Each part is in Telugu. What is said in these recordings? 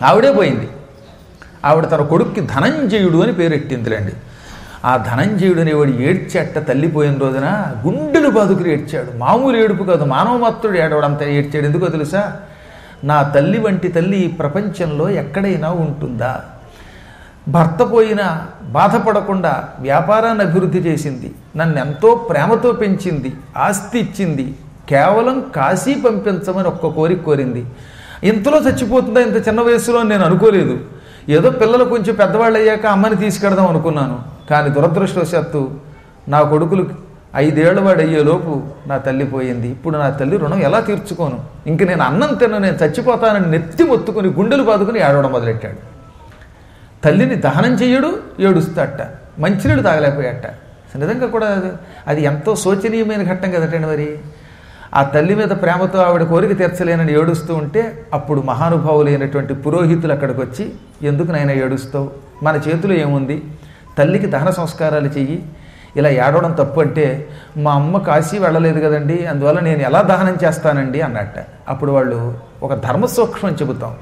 ఆవిడే పోయింది ఆవిడ తన కొడుక్కి ధనంజయుడు అని పేరెట్టిందిలేండి ఆ ధనంజయుడు అనేవాడు ఏడ్చేట తల్లిపోయిన రోజున గుండెలు బాదుకుని ఏడ్చాడు మామూలు ఏడుపు కాదు మానవ మాత్రుడు ఏడవడంత ఏడ్చాడు ఎందుకో తెలుసా నా తల్లి వంటి తల్లి ఈ ప్రపంచంలో ఎక్కడైనా ఉంటుందా భర్త పోయినా బాధపడకుండా వ్యాపారాన్ని అభివృద్ధి చేసింది నన్ను ఎంతో ప్రేమతో పెంచింది ఆస్తి ఇచ్చింది కేవలం కాశీ పంపించమని ఒక్క కోరిక కోరింది ఇంతలో చచ్చిపోతుందా ఇంత చిన్న వయసులో అని నేను అనుకోలేదు ఏదో పిల్లలు కొంచెం పెద్దవాళ్ళు అయ్యాక అమ్మని తీసుకెడదాం అనుకున్నాను కానీ దురదృష్టవశాత్తు నా కొడుకులు ఐదేళ్ల వాడు అయ్యేలోపు నా తల్లి పోయింది ఇప్పుడు నా తల్లి రుణం ఎలా తీర్చుకోను ఇంక నేను అన్నం తిన్న నేను చచ్చిపోతానని నెత్తి మొత్తుకుని గుండెలు బాదుకుని ఏడవడం మొదలెట్టాడు తల్లిని దహనం చెయ్యడు ఏడుస్తాట మంచినీళ్ళు తాగలేకపోయాట నిజంగా కూడా అది- అది ఎంతో శోచనీయమైన ఘట్టం కదటండి మరి ఆ తల్లి మీద ప్రేమతో ఆవిడ కోరిక తీర్చలేనని ఏడుస్తూ ఉంటే అప్పుడు మహానుభావులైనటువంటి పురోహితులు అక్కడికి వచ్చి ఎందుకు నాయన ఏడుస్తావు మన చేతిలో ఏముంది తల్లికి దహన సంస్కారాలు చెయ్యి ఇలా ఏడవడం తప్పు అంటే మా అమ్మ కాశీ వెళ్ళలేదు కదండి అందువల్ల నేను ఎలా దహనం చేస్తానండి అన్నట్ట అప్పుడు వాళ్ళు ఒక ధర్మ సూక్ష్మం చెబుతాం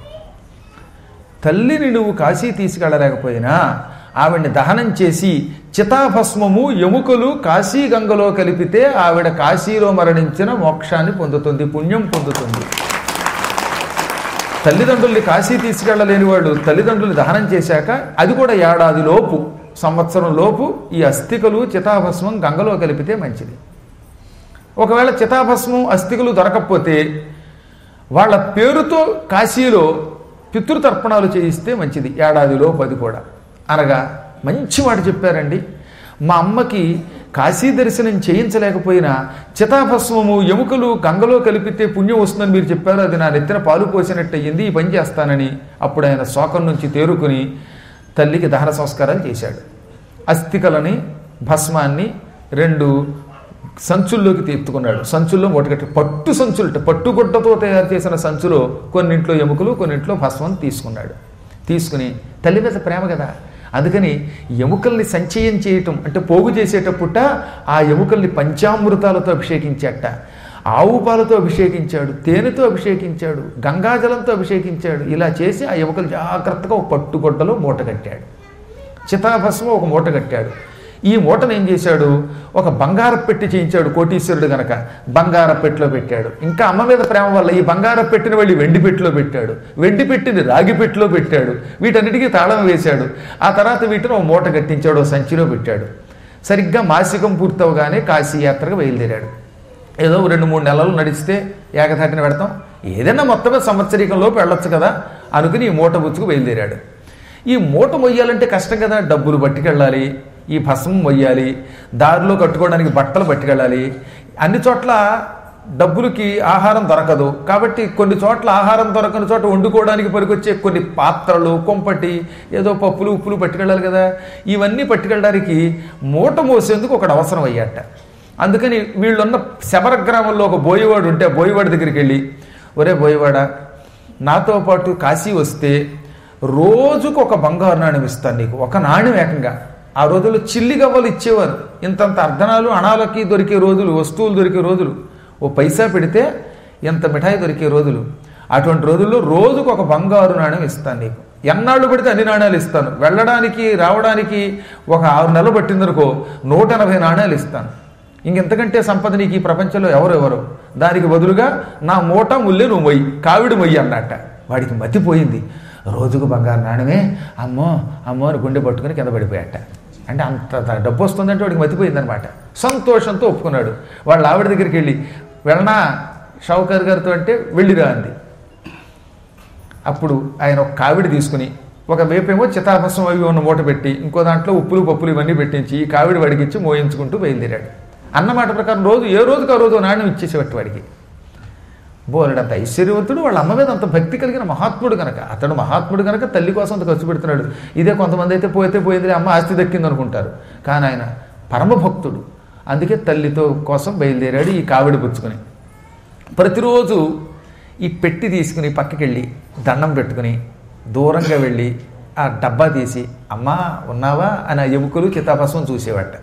తల్లిని నువ్వు కాశీ తీసుకెళ్ళలేకపోయినా ఆవిడ్ని దహనం చేసి చితాభస్మము ఎముకలు కాశీ గంగలో కలిపితే ఆవిడ కాశీలో మరణించిన మోక్షాన్ని పొందుతుంది పుణ్యం పొందుతుంది తల్లిదండ్రుల్ని కాశీ తీసుకెళ్ళలేని వాళ్ళు తల్లిదండ్రులు దహనం చేశాక అది కూడా ఏడాది లోపు సంవత్సరం లోపు ఈ అస్థికలు చితాభస్మం గంగలో కలిపితే మంచిది ఒకవేళ చితాభస్మం అస్థికలు దొరకకపోతే వాళ్ళ పేరుతో కాశీలో పితృతర్పణాలు చేయిస్తే మంచిది ఏడాదిలో పది కూడా అనగా మంచి మాట చెప్పారండి మా అమ్మకి కాశీ దర్శనం చేయించలేకపోయినా చితాభస్మము ఎముకలు గంగలో కలిపితే పుణ్యం వస్తుందని మీరు చెప్పారు అది నా నెత్తిన పాలు పోసినట్టు అయ్యింది ఈ పని చేస్తానని అప్పుడు ఆయన శోకం నుంచి తేరుకుని తల్లికి దహన సంస్కారాలు చేశాడు అస్థికలని భస్మాన్ని రెండు సంచుల్లోకి తీర్చుకున్నాడు సంచుల్లో మూటగట్టి పట్టు సంచులు పట్టుగుడ్డతో తయారు చేసిన సంచులో కొన్నింట్లో ఎముకలు కొన్నింట్లో భస్మం తీసుకున్నాడు తీసుకుని తల్లి మీద ప్రేమ కదా అందుకని ఎముకల్ని సంచయం చేయటం అంటే పోగు చేసేటప్పుట ఆ ఎముకల్ని పంచామృతాలతో అభిషేకించాట ఆవు పాలతో అభిషేకించాడు తేనెతో అభిషేకించాడు గంగాజలంతో అభిషేకించాడు ఇలా చేసి ఆ ఎముకలు జాగ్రత్తగా ఒక పట్టుగొడ్డలో మూట కట్టాడు చితాభస్మం ఒక మూట కట్టాడు ఈ మూటను ఏం చేశాడు ఒక బంగార పెట్టి చేయించాడు కోటీశ్వరుడు గనక బంగార పెట్టిలో పెట్టాడు ఇంకా అమ్మ మీద ప్రేమ వల్ల ఈ బంగార పెట్టిన వెళ్ళి వెండి పెట్టిలో పెట్టాడు వెండి పెట్టిని రాగి పెట్టిలో పెట్టాడు వీటన్నిటికీ తాళం వేశాడు ఆ తర్వాత వీటిని ఒక మూట కట్టించాడు ఓ సంచిలో పెట్టాడు సరిగ్గా మాసికం పూర్తవగానే కాశీ యాత్రకు బయలుదేరాడు ఏదో రెండు మూడు నెలలు నడిస్తే ఏకధాటిన పెడతాం ఏదైనా మొత్తమే సంవత్సరీకంలోపు వెళ్ళొచ్చు కదా అనుకుని ఈ మూట బుచ్చుకు బయలుదేరాడు ఈ మూట మొయ్యాలంటే కష్టం కదా డబ్బులు పట్టుకెళ్ళాలి ఈ భస్మం మొయ్యాలి దారిలో కట్టుకోవడానికి బట్టలు పట్టుకెళ్ళాలి అన్ని చోట్ల డబ్బులకి ఆహారం దొరకదు కాబట్టి కొన్ని చోట్ల ఆహారం దొరకని చోట వండుకోవడానికి పనికొచ్చే కొన్ని పాత్రలు కొంపటి ఏదో పప్పులు ఉప్పులు పట్టుకెళ్ళాలి కదా ఇవన్నీ పట్టుకెళ్ళడానికి మూట మోసేందుకు ఒకటి అవసరం అయ్యాట అందుకని వీళ్ళున్న శబర గ్రామంలో ఒక బోయవాడు ఉంటే ఆ బోయవాడి దగ్గరికి వెళ్ళి ఒరే బోయవాడ నాతో పాటు కాశీ వస్తే రోజుకు ఒక బంగారు నాణ్యం ఇస్తాను నీకు ఒక నాణ్యం ఏకంగా ఆ రోజుల్లో చిల్లి గవ్వలు ఇచ్చేవారు ఇంతంత అర్ధనాలు అణాలకి దొరికే రోజులు వస్తువులు దొరికే రోజులు ఓ పైసా పెడితే ఎంత మిఠాయి దొరికే రోజులు అటువంటి రోజుల్లో రోజుకు ఒక బంగారు నాణ్యం ఇస్తాను నీకు ఎన్నాళ్ళు పడితే అన్ని నాణ్యాలు ఇస్తాను వెళ్ళడానికి రావడానికి ఒక ఆరు నెలలు పట్టిందనుకో నూట ఎనభై నాణ్యాలు ఇస్తాను ఇంకెంతకంటే సంపద నీకు ఈ ప్రపంచంలో ఎవరెవరు దానికి బదులుగా నా మూట ముల్లే నువ్వు మొయ్యి కావిడి మొయ్యి అన్నట్ట వాడికి మతిపోయింది రోజుకు బంగారు నాణ్యమే అమ్మో అమ్మో అని గుండె పట్టుకుని కింద పడిపోయాట అంటే అంత డబ్బు వస్తుందంటే వాడికి మతిపోయిందనమాట సంతోషంతో ఒప్పుకున్నాడు వాళ్ళ ఆవిడ దగ్గరికి వెళ్ళి వెళ్ళనా షౌకర్ గారితో అంటే వెళ్ళిరా అంది అప్పుడు ఆయన ఒక కావిడి తీసుకుని ఒక వేపేమో చితాభస్వం అవి ఉన్న మూట పెట్టి ఇంకో దాంట్లో ఉప్పులు పప్పులు ఇవన్నీ పెట్టించి ఈ కావిడి వాడికిచ్చి మోయించుకుంటూ బయలుదేరాడు అన్నమాట ప్రకారం రోజు ఏ రోజుకి ఆ రోజు నాణ్యం ఇచ్చేసేవాటి వాడికి బోలెడంత ఐశ్వర్యవంతుడు వాళ్ళ అమ్మ మీద అంత భక్తి కలిగిన మహాత్ముడు కనుక అతడు మహాత్ముడు కనుక తల్లి కోసం అంత ఖర్చు పెడుతున్నాడు ఇదే కొంతమంది అయితే పోతే పోయింది అమ్మ ఆస్తి దక్కింది అనుకుంటారు కానీ ఆయన పరమభక్తుడు అందుకే తల్లితో కోసం బయలుదేరాడు ఈ కావిడి పుచ్చుకొని ప్రతిరోజు ఈ పెట్టి తీసుకుని పక్కకెళ్ళి దండం పెట్టుకుని దూరంగా వెళ్ళి ఆ డబ్బా తీసి అమ్మా ఉన్నావా అని ఆ ఎముకలు చిత్తాభస్మం చూసేవాట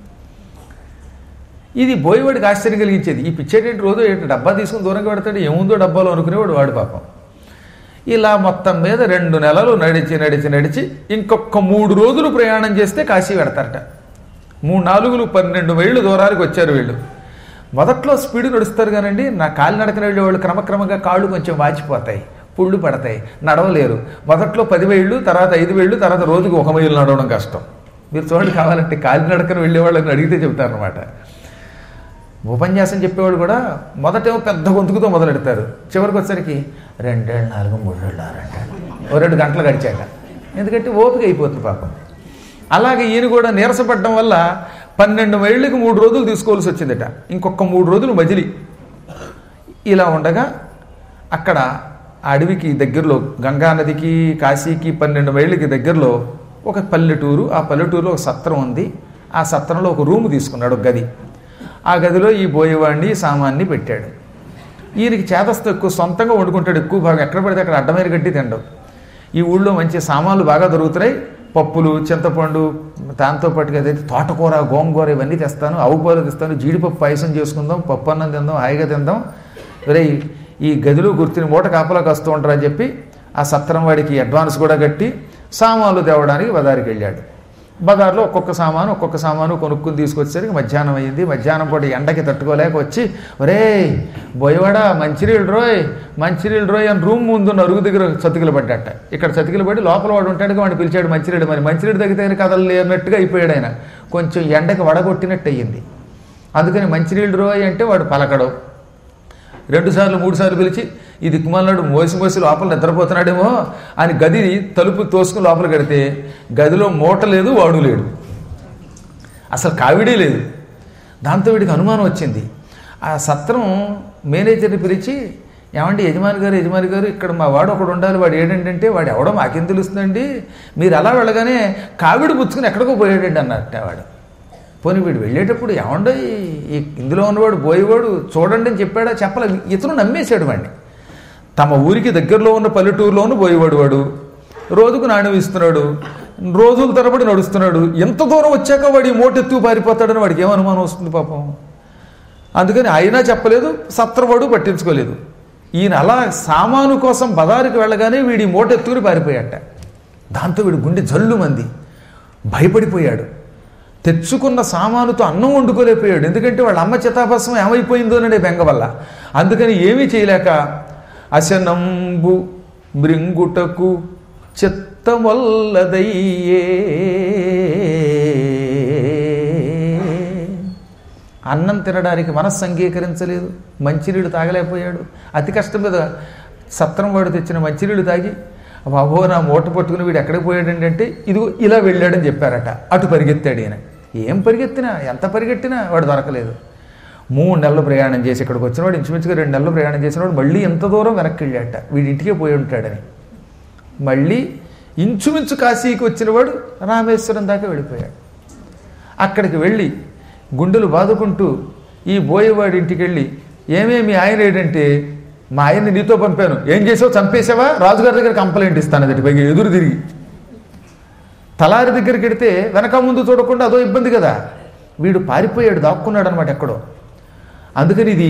ఇది బోయవాడికి ఆశ్చర్యం కలిగించేది ఈ పిచ్చేటంటి రోజు ఏంటి డబ్బా తీసుకుని దూరంగా పెడతాడు ఏముందో డబ్బాలో అనుకునేవాడు వాడు పాపం ఇలా మొత్తం మీద రెండు నెలలు నడిచి నడిచి నడిచి ఇంకొక మూడు రోజులు ప్రయాణం చేస్తే కాశీ పెడతారట మూడు నాలుగులు పన్నెండు మైళ్ళు దూరానికి వచ్చారు వీళ్ళు మొదట్లో స్పీడ్ నడుస్తారు కానండి నా కాలు నడకన వెళ్ళే వాళ్ళు క్రమక్రమంగా కాళ్ళు కొంచెం వాచిపోతాయి పుళ్ళు పడతాయి నడవలేరు మొదట్లో పది వేళ్ళు తర్వాత ఐదు వేళ్ళు తర్వాత రోజుకు ఒక మైలు నడవడం కష్టం మీరు చూడండి కావాలంటే కాలి నడకన వెళ్ళే వాళ్ళని అడిగితే చెబుతారనమాట ఉపన్యాసం చెప్పేవాడు కూడా మొదటేమో పెద్ద గొంతుకుతో మొదలెడతారు చివరికి వచ్చరికి రెండేళ్ళు నాలుగు మూడేళ్ళు ఆరు అంటాడు ఓ రెండు గంటలు గడిచాక ఎందుకంటే ఓపిక అయిపోతుంది పాపం అలాగే ఈయన కూడా నీరసపడడం వల్ల పన్నెండు మైళ్ళకి మూడు రోజులు తీసుకోవాల్సి వచ్చిందట ఇంకొక మూడు రోజులు మజిలీ ఇలా ఉండగా అక్కడ ఆ అడవికి దగ్గరలో గంగా నదికి కాశీకి పన్నెండు మైళ్ళకి దగ్గరలో ఒక పల్లెటూరు ఆ పల్లెటూరులో ఒక సత్రం ఉంది ఆ సత్రంలో ఒక రూము తీసుకున్నాడు ఒక గది ఆ గదిలో ఈ బోయేవాడిని ఈ సామాన్ని పెట్టాడు ఈయనకి చేతస్థం ఎక్కువ సొంతంగా వండుకుంటాడు ఎక్కువ భాగం ఎక్కడ పడితే అక్కడ అడ్డమైన గడ్డి తినడం ఈ ఊళ్ళో మంచి సామాన్లు బాగా దొరుకుతున్నాయి పప్పులు చింతపండు దాంతో పాటుగా అదైతే తోటకూర గోంగూర ఇవన్నీ తెస్తాను ఆవు పాలు తెస్తాను జీడిపప్పు పాయసం చేసుకుందాం పప్పు అన్నం తిందాం హాయిగా తిందాం ఒరే ఈ గదిలో గుర్తుని మూట కాపలాకి వస్తూ ఉంటారని చెప్పి ఆ సత్రం వాడికి అడ్వాన్స్ కూడా కట్టి సామాన్లు తేవడానికి బజారుకి వెళ్ళాడు బజార్లో ఒక్కొక్క సామాను ఒక్కొక్క సామాను కొనుక్కుని తీసుకొచ్చేసరికి మధ్యాహ్నం అయ్యింది మధ్యాహ్నం పూట ఎండకి తట్టుకోలేక వచ్చి ఒరే బోయవాడ మంచినీళ్ళు రోయ్ మంచినీళ్ళు రోయ్ అని రూమ్ ముందు అరుగు దగ్గర చతికిలు పడ్డట ఇక్కడ చతికిలు పడి లోపల వాడు ఉంటాడు వాడిని పిలిచాడు మంచినీళ్ళు మరి మంచినీళ్ళు తగ్గితే కథలు లేనట్టుగా అయిపోయాడు ఆయన కొంచెం ఎండకి వడగొట్టినట్టు అయ్యింది అందుకని మంచినీళ్ళు రోయ్ అంటే వాడు పలకడు రెండు సార్లు మూడు సార్లు పిలిచి ఈ దిక్కుమాలనాడు మోసి మోసి లోపల నిద్రపోతున్నాడేమో అని గది తలుపు తోసుకుని లోపల కడితే గదిలో మూట లేదు వాడు లేడు అసలు కావిడే లేదు దాంతో వీడికి అనుమానం వచ్చింది ఆ సత్రం మేనేజర్ని పిలిచి ఏమండి యజమాని గారు యజమాని గారు ఇక్కడ మా వాడు ఒకడు ఉండాలి వాడు ఏడంటే వాడు ఎవడో మాకేం తెలుస్తుందండి మీరు అలా వెళ్ళగానే కావిడి పుచ్చుకుని ఎక్కడికో పోయాడండి అన్నట్ట వాడు పోనీ వీడు వెళ్ళేటప్పుడు ఏమండో ఈ ఇందులో ఉన్నవాడు పోయేవాడు చూడండి అని చెప్పాడా చెప్పలే ఇతను నమ్మేశాడు వాడిని తమ ఊరికి దగ్గరలో ఉన్న పల్లెటూరులోనూ పోయేవాడు వాడు రోజుకు నాణ్యం ఇస్తున్నాడు రోజుల తరబడి నడుస్తున్నాడు ఎంత దూరం వచ్చాక వాడు ఈ మోటెత్తు పారిపోతాడని వాడికి ఏం అనుమానం వస్తుంది పాపం అందుకని అయినా చెప్పలేదు సత్రవాడు పట్టించుకోలేదు ఈయన అలా సామాను కోసం బజారుకి వెళ్ళగానే వీడి మోటెత్తుకుని పారిపోయాట దాంతో వీడు గుండె జల్లు మంది భయపడిపోయాడు తెచ్చుకున్న సామానుతో అన్నం వండుకోలేకపోయాడు ఎందుకంటే వాళ్ళ అమ్మ చితాభస్మం ఏమైపోయిందోననే బెంగ వల్ల అందుకని ఏమీ చేయలేక అశనంబు మృంగుటకు చిత్తమొల్లదయ్యే అన్నం తినడానికి మనస్సు అంగీకరించలేదు మంచినీళ్ళు తాగలేకపోయాడు అతి కష్టం మీద సత్రం వాడు తెచ్చిన మంచినీళ్ళు తాగి బాబో నా మూట పట్టుకుని వీడు ఎక్కడికి పోయాడండి అంటే ఇదిగో ఇలా వెళ్ళాడని చెప్పారట అటు పరిగెత్తాడు ఈయన ఏం పరిగెత్తినా ఎంత పరిగెట్టినా వాడు దొరకలేదు మూడు నెలలు ప్రయాణం చేసి ఇక్కడికి వచ్చినవాడు ఇంచుమించుగా రెండు నెలలు ప్రయాణం చేసినవాడు మళ్ళీ ఎంత దూరం వెనక్కి వెళ్ళాట వీడి ఇంటికే పోయి ఉంటాడని మళ్ళీ ఇంచుమించు కాశీకి వచ్చినవాడు రామేశ్వరం దాకా వెళ్ళిపోయాడు అక్కడికి వెళ్ళి గుండెలు బాదుకుంటూ ఈ బోయేవాడి ఇంటికి వెళ్ళి ఏమేమి ఆయన ఏంటంటే మా ఆయన్ని నీతో పంపాను ఏం చేసావు చంపేసావా రాజుగారి దగ్గర కంప్లైంట్ ఇస్తాను అది పైగా ఎదురు తిరిగి తలారి దగ్గరికి వెడితే వెనక ముందు చూడకుండా అదో ఇబ్బంది కదా వీడు పారిపోయాడు దాక్కున్నాడు అనమాట ఎక్కడో అందుకని ఇది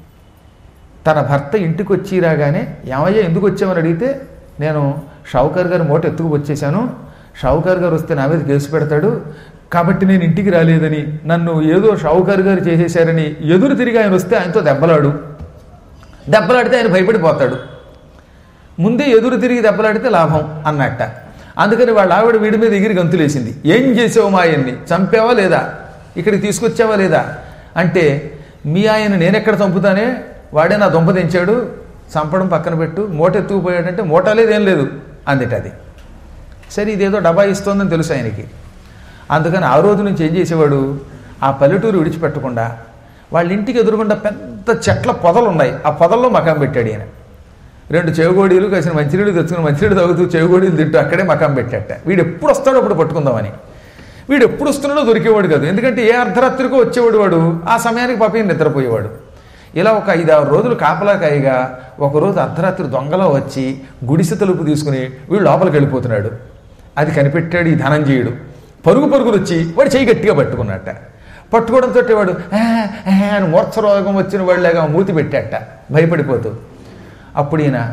తన భర్త ఇంటికి వచ్చి రాగానే ఏమయ్యా ఎందుకు వచ్చామని అడిగితే నేను షావుకార్ గారి మూట ఎత్తుకు వచ్చేసాను షావుకార్ గారు వస్తే నా మీద కేసు పెడతాడు కాబట్టి నేను ఇంటికి రాలేదని నన్ను ఏదో షావుకార్ గారు చేసేశారని ఎదురు తిరిగి ఆయన వస్తే ఆయనతో దెబ్బలాడు దెబ్బలాడితే ఆయన భయపడిపోతాడు ముందే ఎదురు తిరిగి దెబ్బలాడితే లాభం అన్నట్ట అందుకని వాళ్ళ ఆవిడ వీడి మీద ఎగిరి గంతులేసింది ఏం చేసావు మా ఆయన్ని చంపావా లేదా ఇక్కడికి తీసుకొచ్చావా లేదా అంటే మీ ఆయన నేనెక్కడ చంపుతానే వాడే నా దొంప తెంచాడు చంపడం పక్కన పెట్టు మూట ఎత్తుకుపోయాడంటే మూట లేదేం లేదు అందుట అది సరే ఇదేదో డబ్బా ఇస్తోందని తెలుసు ఆయనకి అందుకని ఆ రోజు నుంచి ఏం చేసేవాడు ఆ పల్లెటూరు విడిచిపెట్టకుండా వాళ్ళ ఇంటికి ఎదురుగుండా పెద్ద చెట్ల పొదలు ఉన్నాయి ఆ పొదల్లో మకాం పెట్టాడు ఈయన రెండు చెవిగోడీలు కాసిన మంచినీళ్ళు తెచ్చుకుని మంచినీళ్ళు తాగుతూ చెవిగోడీలు తింటూ అక్కడే మకాం పెట్టాట వీడు ఎప్పుడు వస్తాడో అప్పుడు పట్టుకుందామని వీడు ఎప్పుడు వస్తున్నాడో దొరికేవాడు కాదు ఎందుకంటే ఏ అర్ధరాత్రికో వచ్చేవాడు వాడు ఆ సమయానికి పాప ఈయన నిద్రపోయేవాడు ఇలా ఒక ఐదు ఆరు రోజులు కాపలాకాయిగా ఒకరోజు అర్ధరాత్రి దొంగలో వచ్చి గుడిసె తలుపు తీసుకుని వీడు లోపలికి వెళ్ళిపోతున్నాడు అది కనిపెట్టాడు ఈ ధనంజయుడు పరుగు పరుగులు వచ్చి వాడు చేయి గట్టిగా పట్టుకున్నట్ట పట్టుకోవడంతో వాడు "ఆ, ఆ" అని మూర్ఛ రోగం వచ్చిన వాళ్ళగా మూతి పెట్టాట భయపడిపోతూ అప్పుడు ఈయన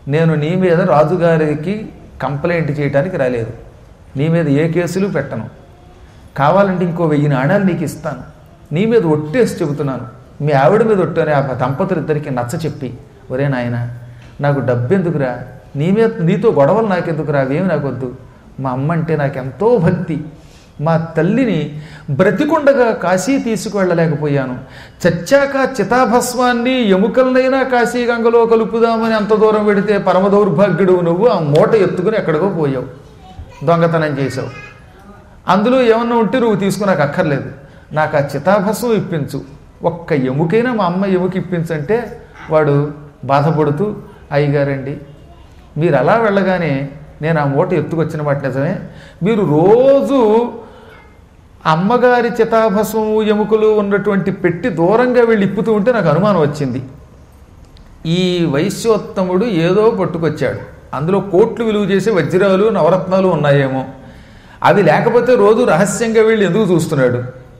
నేను నీ మీద రాజుగారికి కంప్లైంట్ చేయడానికి రాలేదు నీ మీద ఏ కేసులు పెట్టను కావాలంటే ఇంకో వెయ్యి నాణాలు నీకు ఇస్తాను నీ మీద ఒట్టేసి చెబుతున్నాను మీ ఆవిడ మీద ఒట్టని ఆ దంపతులిద్దరికి నచ్చ చెప్పి ఒరే నాయన నాకు డబ్బెందుకురా నీ మీద నీతో గొడవలు నాకెందుకురా అవేమి నాకొద్దు మా అమ్మ అంటే నాకెంతో భక్తి మా తల్లిని బ్రతికుండగా కాశీ తీసుకువెళ్ళలేకపోయాను చచ్చాక చితాభస్వాన్ని ఎముకలనైనా కాశీ గంగలో కలుపుదామని అంత దూరం పెడితే పరమ దౌర్భాగ్యుడు నువ్వు ఆ మూట ఎత్తుకుని ఎక్కడికో పోయావు దొంగతనం చేసావు అందులో ఏమన్నా ఉంటే నువ్వు తీసుకుని నాకు అక్కర్లేదు నాకు ఆ చితాభస్వం ఇప్పించు ఒక్క ఎముకైనా మా అమ్మ ఎముక ఇప్పించంటే వాడు బాధపడుతూ అయ్యగారండి మీరు అలా వెళ్ళగానే నేను ఆ మూట ఎత్తుకొచ్చిన మాట నిజమే మీరు రోజు అమ్మగారి చితాభస్వము ఎముకలు ఉన్నటువంటి పెట్టి దూరంగా వెళ్ళి ఇప్పుతూ ఉంటే నాకు అనుమానం వచ్చింది ఈ వైశ్యోత్తముడు ఏదో పట్టుకొచ్చాడు అందులో కోట్లు విలువ చేసే వజ్రాలు నవరత్నాలు ఉన్నాయేమో అవి లేకపోతే రోజు రహస్యంగా వెళ్ళి ఎందుకు చూస్తున్నాడు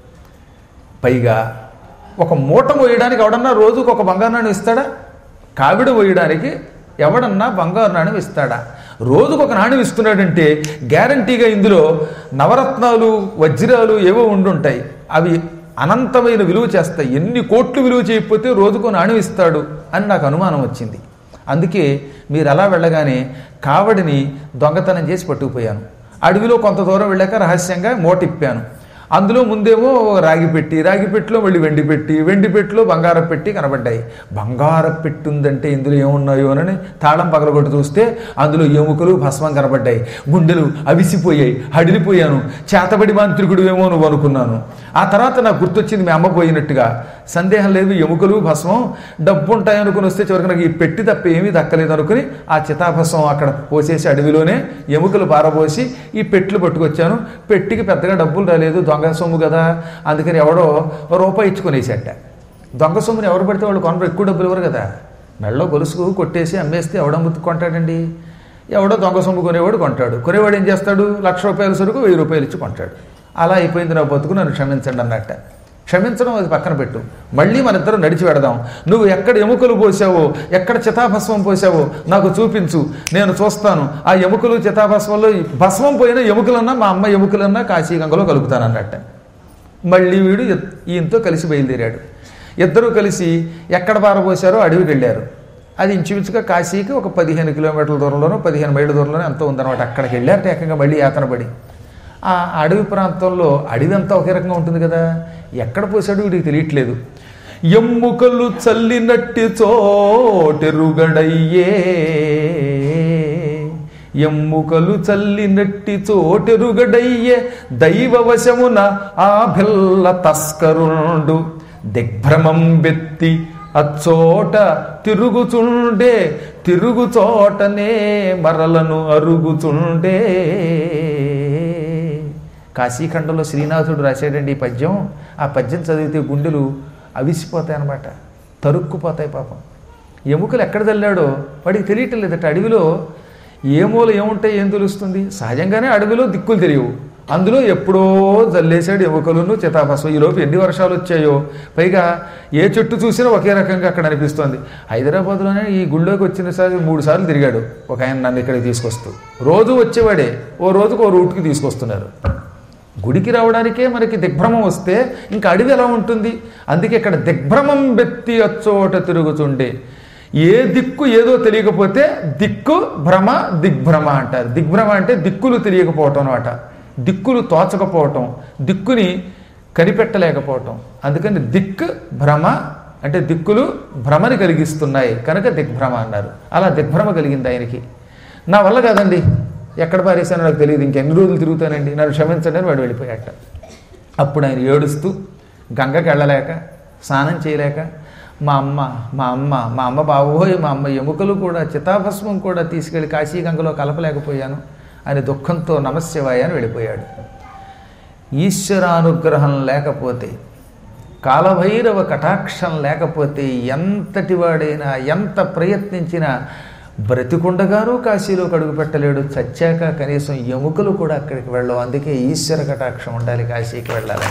పైగా ఒక మూట మోయడానికి ఎవడన్నా రోజుకు ఒక బంగారు నాణ్యం ఇస్తాడా కావిడ మోయడానికి ఎవడన్నా బంగారు నాణ్యం ఇస్తాడా రోజుకు ఒక నాణ్యం ఇస్తున్నాడంటే గ్యారంటీగా ఇందులో నవరత్నాలు వజ్రాలు ఏవో ఉండుంటాయి అవి అనంతమైన విలువ చేస్తాయి ఎన్ని కోట్లు విలువ చేయకపోతే రోజుకు నాణ్యం ఇస్తాడు అని నాకు అనుమానం వచ్చింది అందుకే మీరు అలా వెళ్ళగానే కావడిని దొంగతనం చేసి పట్టుకుపోయాను అడవిలో కొంత దూరం వెళ్ళాక రహస్యంగా మోటిప్పాను అందులో ముందేమో రాగి పెట్టి రాగి పెట్టిలో మళ్ళీ వెండి పెట్టి వెండి పెట్టిలో బంగారం పెట్టి కనబడ్డాయి బంగారం పెట్టి ఉందంటే ఇందులో ఏమున్నాయో అని తాళం పగలగొట్టి చూస్తే అందులో ఎముకలు భస్మం కనబడ్డాయి గుండెలు అవిసిపోయాయి హడిలిపోయాను చేతబడి మాంత్రికుడు ఏమో నువ్వు అనుకున్నాను ఆ తర్వాత నాకు గుర్తొచ్చింది మీ అమ్మ పోయినట్టుగా సందేహం లేదు ఎముకలు భస్మం డబ్బు ఉంటాయనుకుని వస్తే చివరికి నాకు ఈ పెట్టి తప్ప ఏమీ దక్కలేదు అనుకుని ఆ చితాభస్మం అక్కడ పోసేసి అడవిలోనే ఎముకలు పారబోసి ఈ పెట్లు పట్టుకొచ్చాను పెట్టికి పెద్దగా డబ్బులు రాలేదు దొంగ సొమ్ము కదా అందుకని ఎవడో ఓ రూపాయి ఇచ్చుకొనేసేట దొంగ సొమ్ముని ఎవరు పడితే వాళ్ళు కొనరు ఎక్కువ డబ్బులు ఇవ్వరు కదా మెళ్ళో గొలుసుకు కొట్టేసి అమ్మేస్తే ఎవడమ్ము కొంటాడండి ఎవడో దొంగ సొమ్ము కొనేవాడు కొంటాడు కొనేవాడు ఏం చేస్తాడు లక్ష రూపాయల సరుకు వెయ్యి రూపాయలు ఇచ్చి కొంటాడు అలా అయిపోయింది నా బతుకు నన్ను క్షమించండి అన్నట్ట క్షమించడం అది పక్కన పెట్టు మళ్ళీ మన ఇద్దరం నడిచి పెడదాం నువ్వు ఎక్కడ ఎముకలు పోసావో ఎక్కడ చితాభస్మం పోసావో నాకు చూపించు నేను చూస్తాను ఆ ఎముకలు చితాభస్మంలో ఈ భస్మం పోయిన ఎముకలన్నా మా అమ్మ ఎముకలన్నా కాశీగంగలో కలుపుతాను అన్నట్ట మళ్ళీ వీడు ఇ- ఈయనతో కలిసి బయలుదేరాడు ఇద్దరూ కలిసి ఎక్కడ పారబోసారో అడవికి వెళ్ళారు అది ఇంచుమించుగా కాశీకి ఒక పదిహేను కిలోమీటర్ల దూరంలోనో పదిహేను మైళ్ళ దూరంలోనో ఎంతో ఉందన్నమాట అక్కడికి వెళ్ళారట ఏకంగా మళ్ళీ యాతన పడి ఆ అడవి ప్రాంతంలో అడవి అంతా ఒకే రకంగా ఉంటుంది కదా ఎక్కడ పోసాడో వీడికి తెలియట్లేదు ఎమ్ముకలు చల్లినట్టి చోటెరుగడయ్యే ఎమ్ముకలు చల్లినట్టి చోటెరుగడయ్యే దైవవశమున ఆ భిల్ల తస్కరుండు దిగ్భ్రమం బెత్తి అచ్చోట తిరుగుచుండే తిరుగు చోటనే మరలను అరుగుచుండే కాశీఖండంలో శ్రీనాథుడు రాశాడండి ఈ పద్యం ఆ పద్యం చదివితే గుండెలు అవిసిపోతాయి అన్నమాట తరుక్కుపోతాయి పాపం ఎముకలు ఎక్కడ చల్లాడో వాడికి తెలియటం లేదట అడవిలో ఏ మూల ఏముంటాయి ఏం తెలుస్తుంది సహజంగానే అడవిలో దిక్కులు తెలియవు అందులో ఎప్పుడో జల్లేశాడు ఎముకలను చితాభస్వం ఈలోపు ఎన్ని వర్షాలు వచ్చాయో పైగా ఏ చెట్టు చూసినా ఒకే రకంగా అక్కడ అనిపిస్తోంది హైదరాబాద్లోనే ఈ గుళ్ళోకి వచ్చిన సారి మూడు సార్లు తిరిగాడు ఒక ఆయన నన్ను ఇక్కడికి తీసుకొస్తూ రోజు వచ్చేవాడే ఓ రోజుకు ఓ రూట్కి తీసుకొస్తున్నారు గుడికి రావడానికే మనకి దిగ్భ్రమం వస్తే ఇంకా అడవి ఎలా ఉంటుంది అందుకే ఇక్కడ దిగ్భ్రమం బెత్తి అచ్చోట తిరుగుతుండే ఏ దిక్కు ఏదో తెలియకపోతే దిక్కు భ్రమ దిగ్భ్రమ అంటారు దిగ్భ్రమ అంటే దిక్కులు తెలియకపోవటం అనమాట దిక్కులు తోచకపోవటం దిక్కుని కనిపెట్టలేకపోవటం అందుకని దిక్ భ్రమ అంటే దిక్కులు భ్రమని కలిగిస్తున్నాయి కనుక దిగ్భ్రమ అన్నారు అలా దిగ్భ్రమ కలిగింది ఆయనకి నా వల్ల కాదండి ఎక్కడ పారేశానో నాకు తెలియదు ఇంకెన్ని రోజులు తిరుగుతానండి నన్ను క్షమించండి అని వాడు వెళ్ళిపోయాట అప్పుడు ఆయన ఏడుస్తూ గంగకి వెళ్ళలేక స్నానం చేయలేక మా అమ్మ మా అమ్మ మా అమ్మ బాబోయ్ మా అమ్మ ఎముకలు కూడా చితాభస్మం కూడా తీసుకెళ్ళి కాశీ గంగలో కలపలేకపోయాను అని దుఃఖంతో నమస్యవాయ అని వెళ్ళిపోయాడు ఈశ్వరానుగ్రహం లేకపోతే కాలభైరవ కటాక్షం లేకపోతే ఎంతటి వాడైనా ఎంత ప్రయత్నించినా బ్రతికుండగానూ కాశీలో కడుగు పెట్టలేడు చచ్చాక కనీసం ఎముకలు కూడా అక్కడికి వెళ్ళవు అందుకే ఈశ్వర కటాక్షం ఉండాలి కాశీకి వెళ్ళాలి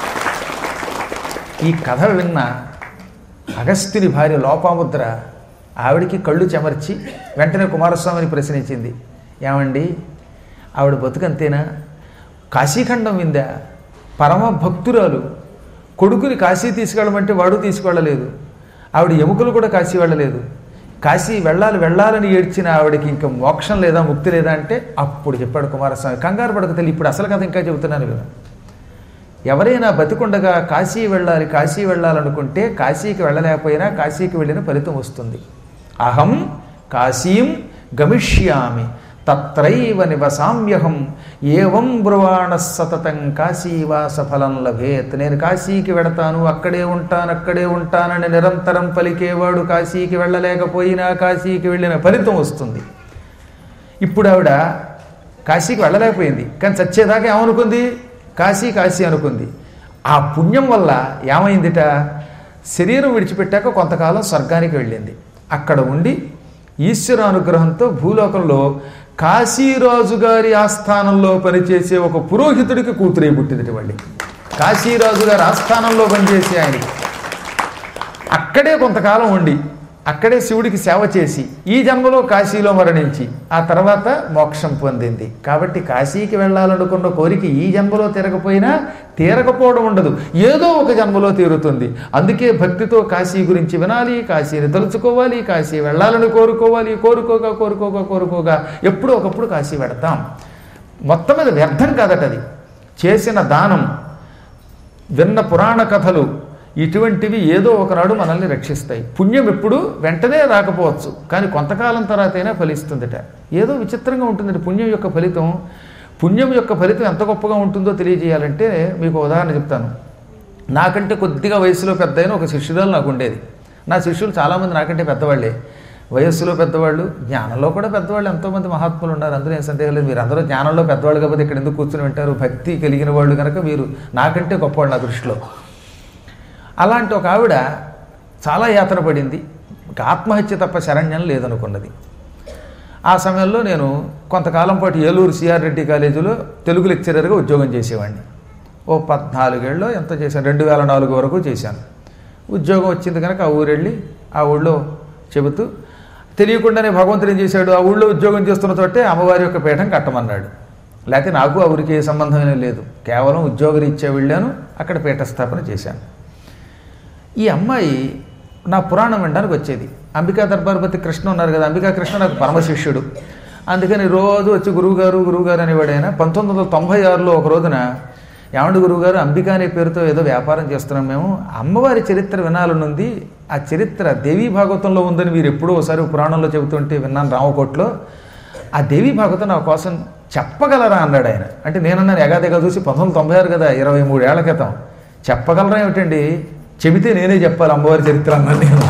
ఈ కథ విన్న అగస్త్యుని భార్య లోపాముద్ర ఆవిడికి కళ్ళు చెమర్చి వెంటనే కుమారస్వామిని ప్రశ్నించింది ఏమండి ఆవిడ బతుకంతేనా కాశీఖండం విందా పరమ భక్తురాలు కొడుకుని కాశీ తీసుకెళ్ళమంటే వాడు తీసుకెళ్ళలేదు ఆవిడ ఎముకలు కూడా కాశీ వెళ్ళలేదు కాశీ వెళ్ళాలి వెళ్ళాలని ఏడ్చిన ఆవిడకి ఇంకా మోక్షం లేదా ముక్తి లేదా అంటే అప్పుడు చెప్పాడు కుమారస్వామి కంగారు పడక తల్లి ఇప్పుడు అసలు కథ ఇంకా చెబుతున్నాను కదా ఎవరైనా బతికుండగా కాశీ వెళ్ళాలి కాశీ వెళ్ళాలనుకుంటే కాశీకి వెళ్ళలేకపోయినా కాశీకి వెళ్ళిన ఫలితం వస్తుంది అహం కాశీం గమిష్యామి తత్రైవ నివసామ్యహం ఏవం బ్రువాణ సతతం కాశీవాస ఫలం లభేత్ నేను కాశీకి వెడతాను అక్కడే ఉంటాను అక్కడే ఉంటానని నిరంతరం పలికేవాడు కాశీకి వెళ్ళలేకపోయినా కాశీకి వెళ్ళిన ఫలితం వస్తుంది ఇప్పుడు ఆవిడ కాశీకి వెళ్ళలేకపోయింది కానీ చచ్చేదాకా ఏమనుకుంది కాశీ కాశీ అనుకుంది ఆ పుణ్యం వల్ల ఏమైందిట శరీరం విడిచిపెట్టాక కొంతకాలం స్వర్గానికి వెళ్ళింది అక్కడ ఉండి ఈశ్వర అనుగ్రహంతో భూలోకంలో కాశీరాజు గారి ఆస్థానంలో పనిచేసే ఒక పురోహితుడికి కూతురే పుట్టింది మళ్ళీ కాశీరాజు గారి ఆస్థానంలో పనిచేసే ఆయనకి అక్కడే కొంతకాలం ఉండి అక్కడే శివుడికి సేవ చేసి ఈ జన్మలో కాశీలో మరణించి ఆ తర్వాత మోక్షం పొందింది కాబట్టి కాశీకి వెళ్ళాలనుకున్న కోరిక ఈ జన్మలో తీరకపోయినా తీరకపోవడం ఉండదు ఏదో ఒక జన్మలో తీరుతుంది అందుకే భక్తితో కాశీ గురించి వినాలి కాశీని తలుచుకోవాలి కాశీ వెళ్ళాలని కోరుకోవాలి కోరుకోగా కోరుకోగా కోరుకోగా ఎప్పుడో ఒకప్పుడు కాశీ వెడతాం మొత్తం మీద వ్యర్థం కాదట అది చేసిన దానం విన్న పురాణ కథలు ఇటువంటివి ఏదో ఒకనాడు మనల్ని రక్షిస్తాయి పుణ్యం ఎప్పుడు వెంటనే రాకపోవచ్చు కానీ కొంతకాలం తర్వాత అయినా ఫలిస్తుందట ఏదో విచిత్రంగా ఉంటుందండి పుణ్యం యొక్క ఫలితం పుణ్యం యొక్క ఫలితం ఎంత గొప్పగా ఉంటుందో తెలియజేయాలంటే మీకు ఉదాహరణ చెప్తాను నాకంటే కొద్దిగా వయసులో పెద్ద అయిన ఒక శిష్యురాలు నాకు ఉండేది నా శిష్యులు చాలామంది నాకంటే పెద్దవాళ్ళే వయస్సులో పెద్దవాళ్ళు జ్ఞానంలో కూడా పెద్దవాళ్ళు ఎంతోమంది మహాత్ములు ఉన్నారు అందులో ఏం సందేహం లేదు మీరు అందరూ జ్ఞానంలో పెద్దవాళ్ళు కాబట్టి ఇక్కడ ఎందుకు కూర్చుని వింటారు భక్తి కలిగిన వాళ్ళు కనుక మీరు నాకంటే గొప్పవాళ్ళు నా దృష్టిలో అలాంటి ఒక ఆవిడ చాలా యాతన పడింది ఇంకా ఆత్మహత్య తప్ప శరణ్యం లేదనుకున్నది ఆ సమయంలో నేను కొంతకాలం పాటు ఏలూరు సిఆర్ రెడ్డి కాలేజీలో తెలుగు లెక్చరర్గా ఉద్యోగం చేసేవాడిని ఓ పద్నాలుగేళ్ళు ఎంత చేశాను రెండు వేల నాలుగు వరకు చేశాను ఉద్యోగం వచ్చింది కనుక ఆ ఊరు వెళ్ళి ఆ ఊళ్ళో చెబుతూ తెలియకుండానే భగవంతుడు ఏం చేశాడు ఆ ఊళ్ళో ఉద్యోగం చేస్తున్న తోటే అమ్మవారి యొక్క పీఠం కట్టమన్నాడు లేకపోతే నాకు ఆ ఊరికి ఏ సంబంధమే లేదు కేవలం ఉద్యోగరీత్యా వెళ్ళాను అక్కడ పీఠ స్థాపన చేశాను ఈ అమ్మాయి నా పురాణం వినడానికి వచ్చేది అంబికా దర్బార్పతి కృష్ణ ఉన్నారు కదా అంబికా కృష్ణ నాకు పరమశిష్యుడు అందుకని రోజు వచ్చి గురువుగారు గురువుగారు అనేవాడైనా పంతొమ్మిది వందల తొంభై ఆరులో ఒక రోజున ఏమండి గురువుగారు అంబికా అనే పేరుతో ఏదో వ్యాపారం చేస్తున్నాం మేము అమ్మవారి చరిత్ర వినాలనుంది ఆ చరిత్ర దేవీ భాగవతంలో ఉందని మీరు ఎప్పుడో ఒకసారి పురాణంలో చెబుతుంటే విన్నాను రామకోట్లో ఆ దేవీ భాగవతం నా కోసం చెప్పగలరా అన్నాడు ఆయన అంటే నేనన్నాను ఎగాదిగా చూసి పంతొమ్మిది వందల తొంభై ఆరు కదా ఇరవై మూడేళ్ల క్రితం చెప్పగలరా ఏమిటండి చెబితే నేనే చెప్పాలి అమ్మవారి చరిత్ర అన్నాను నేను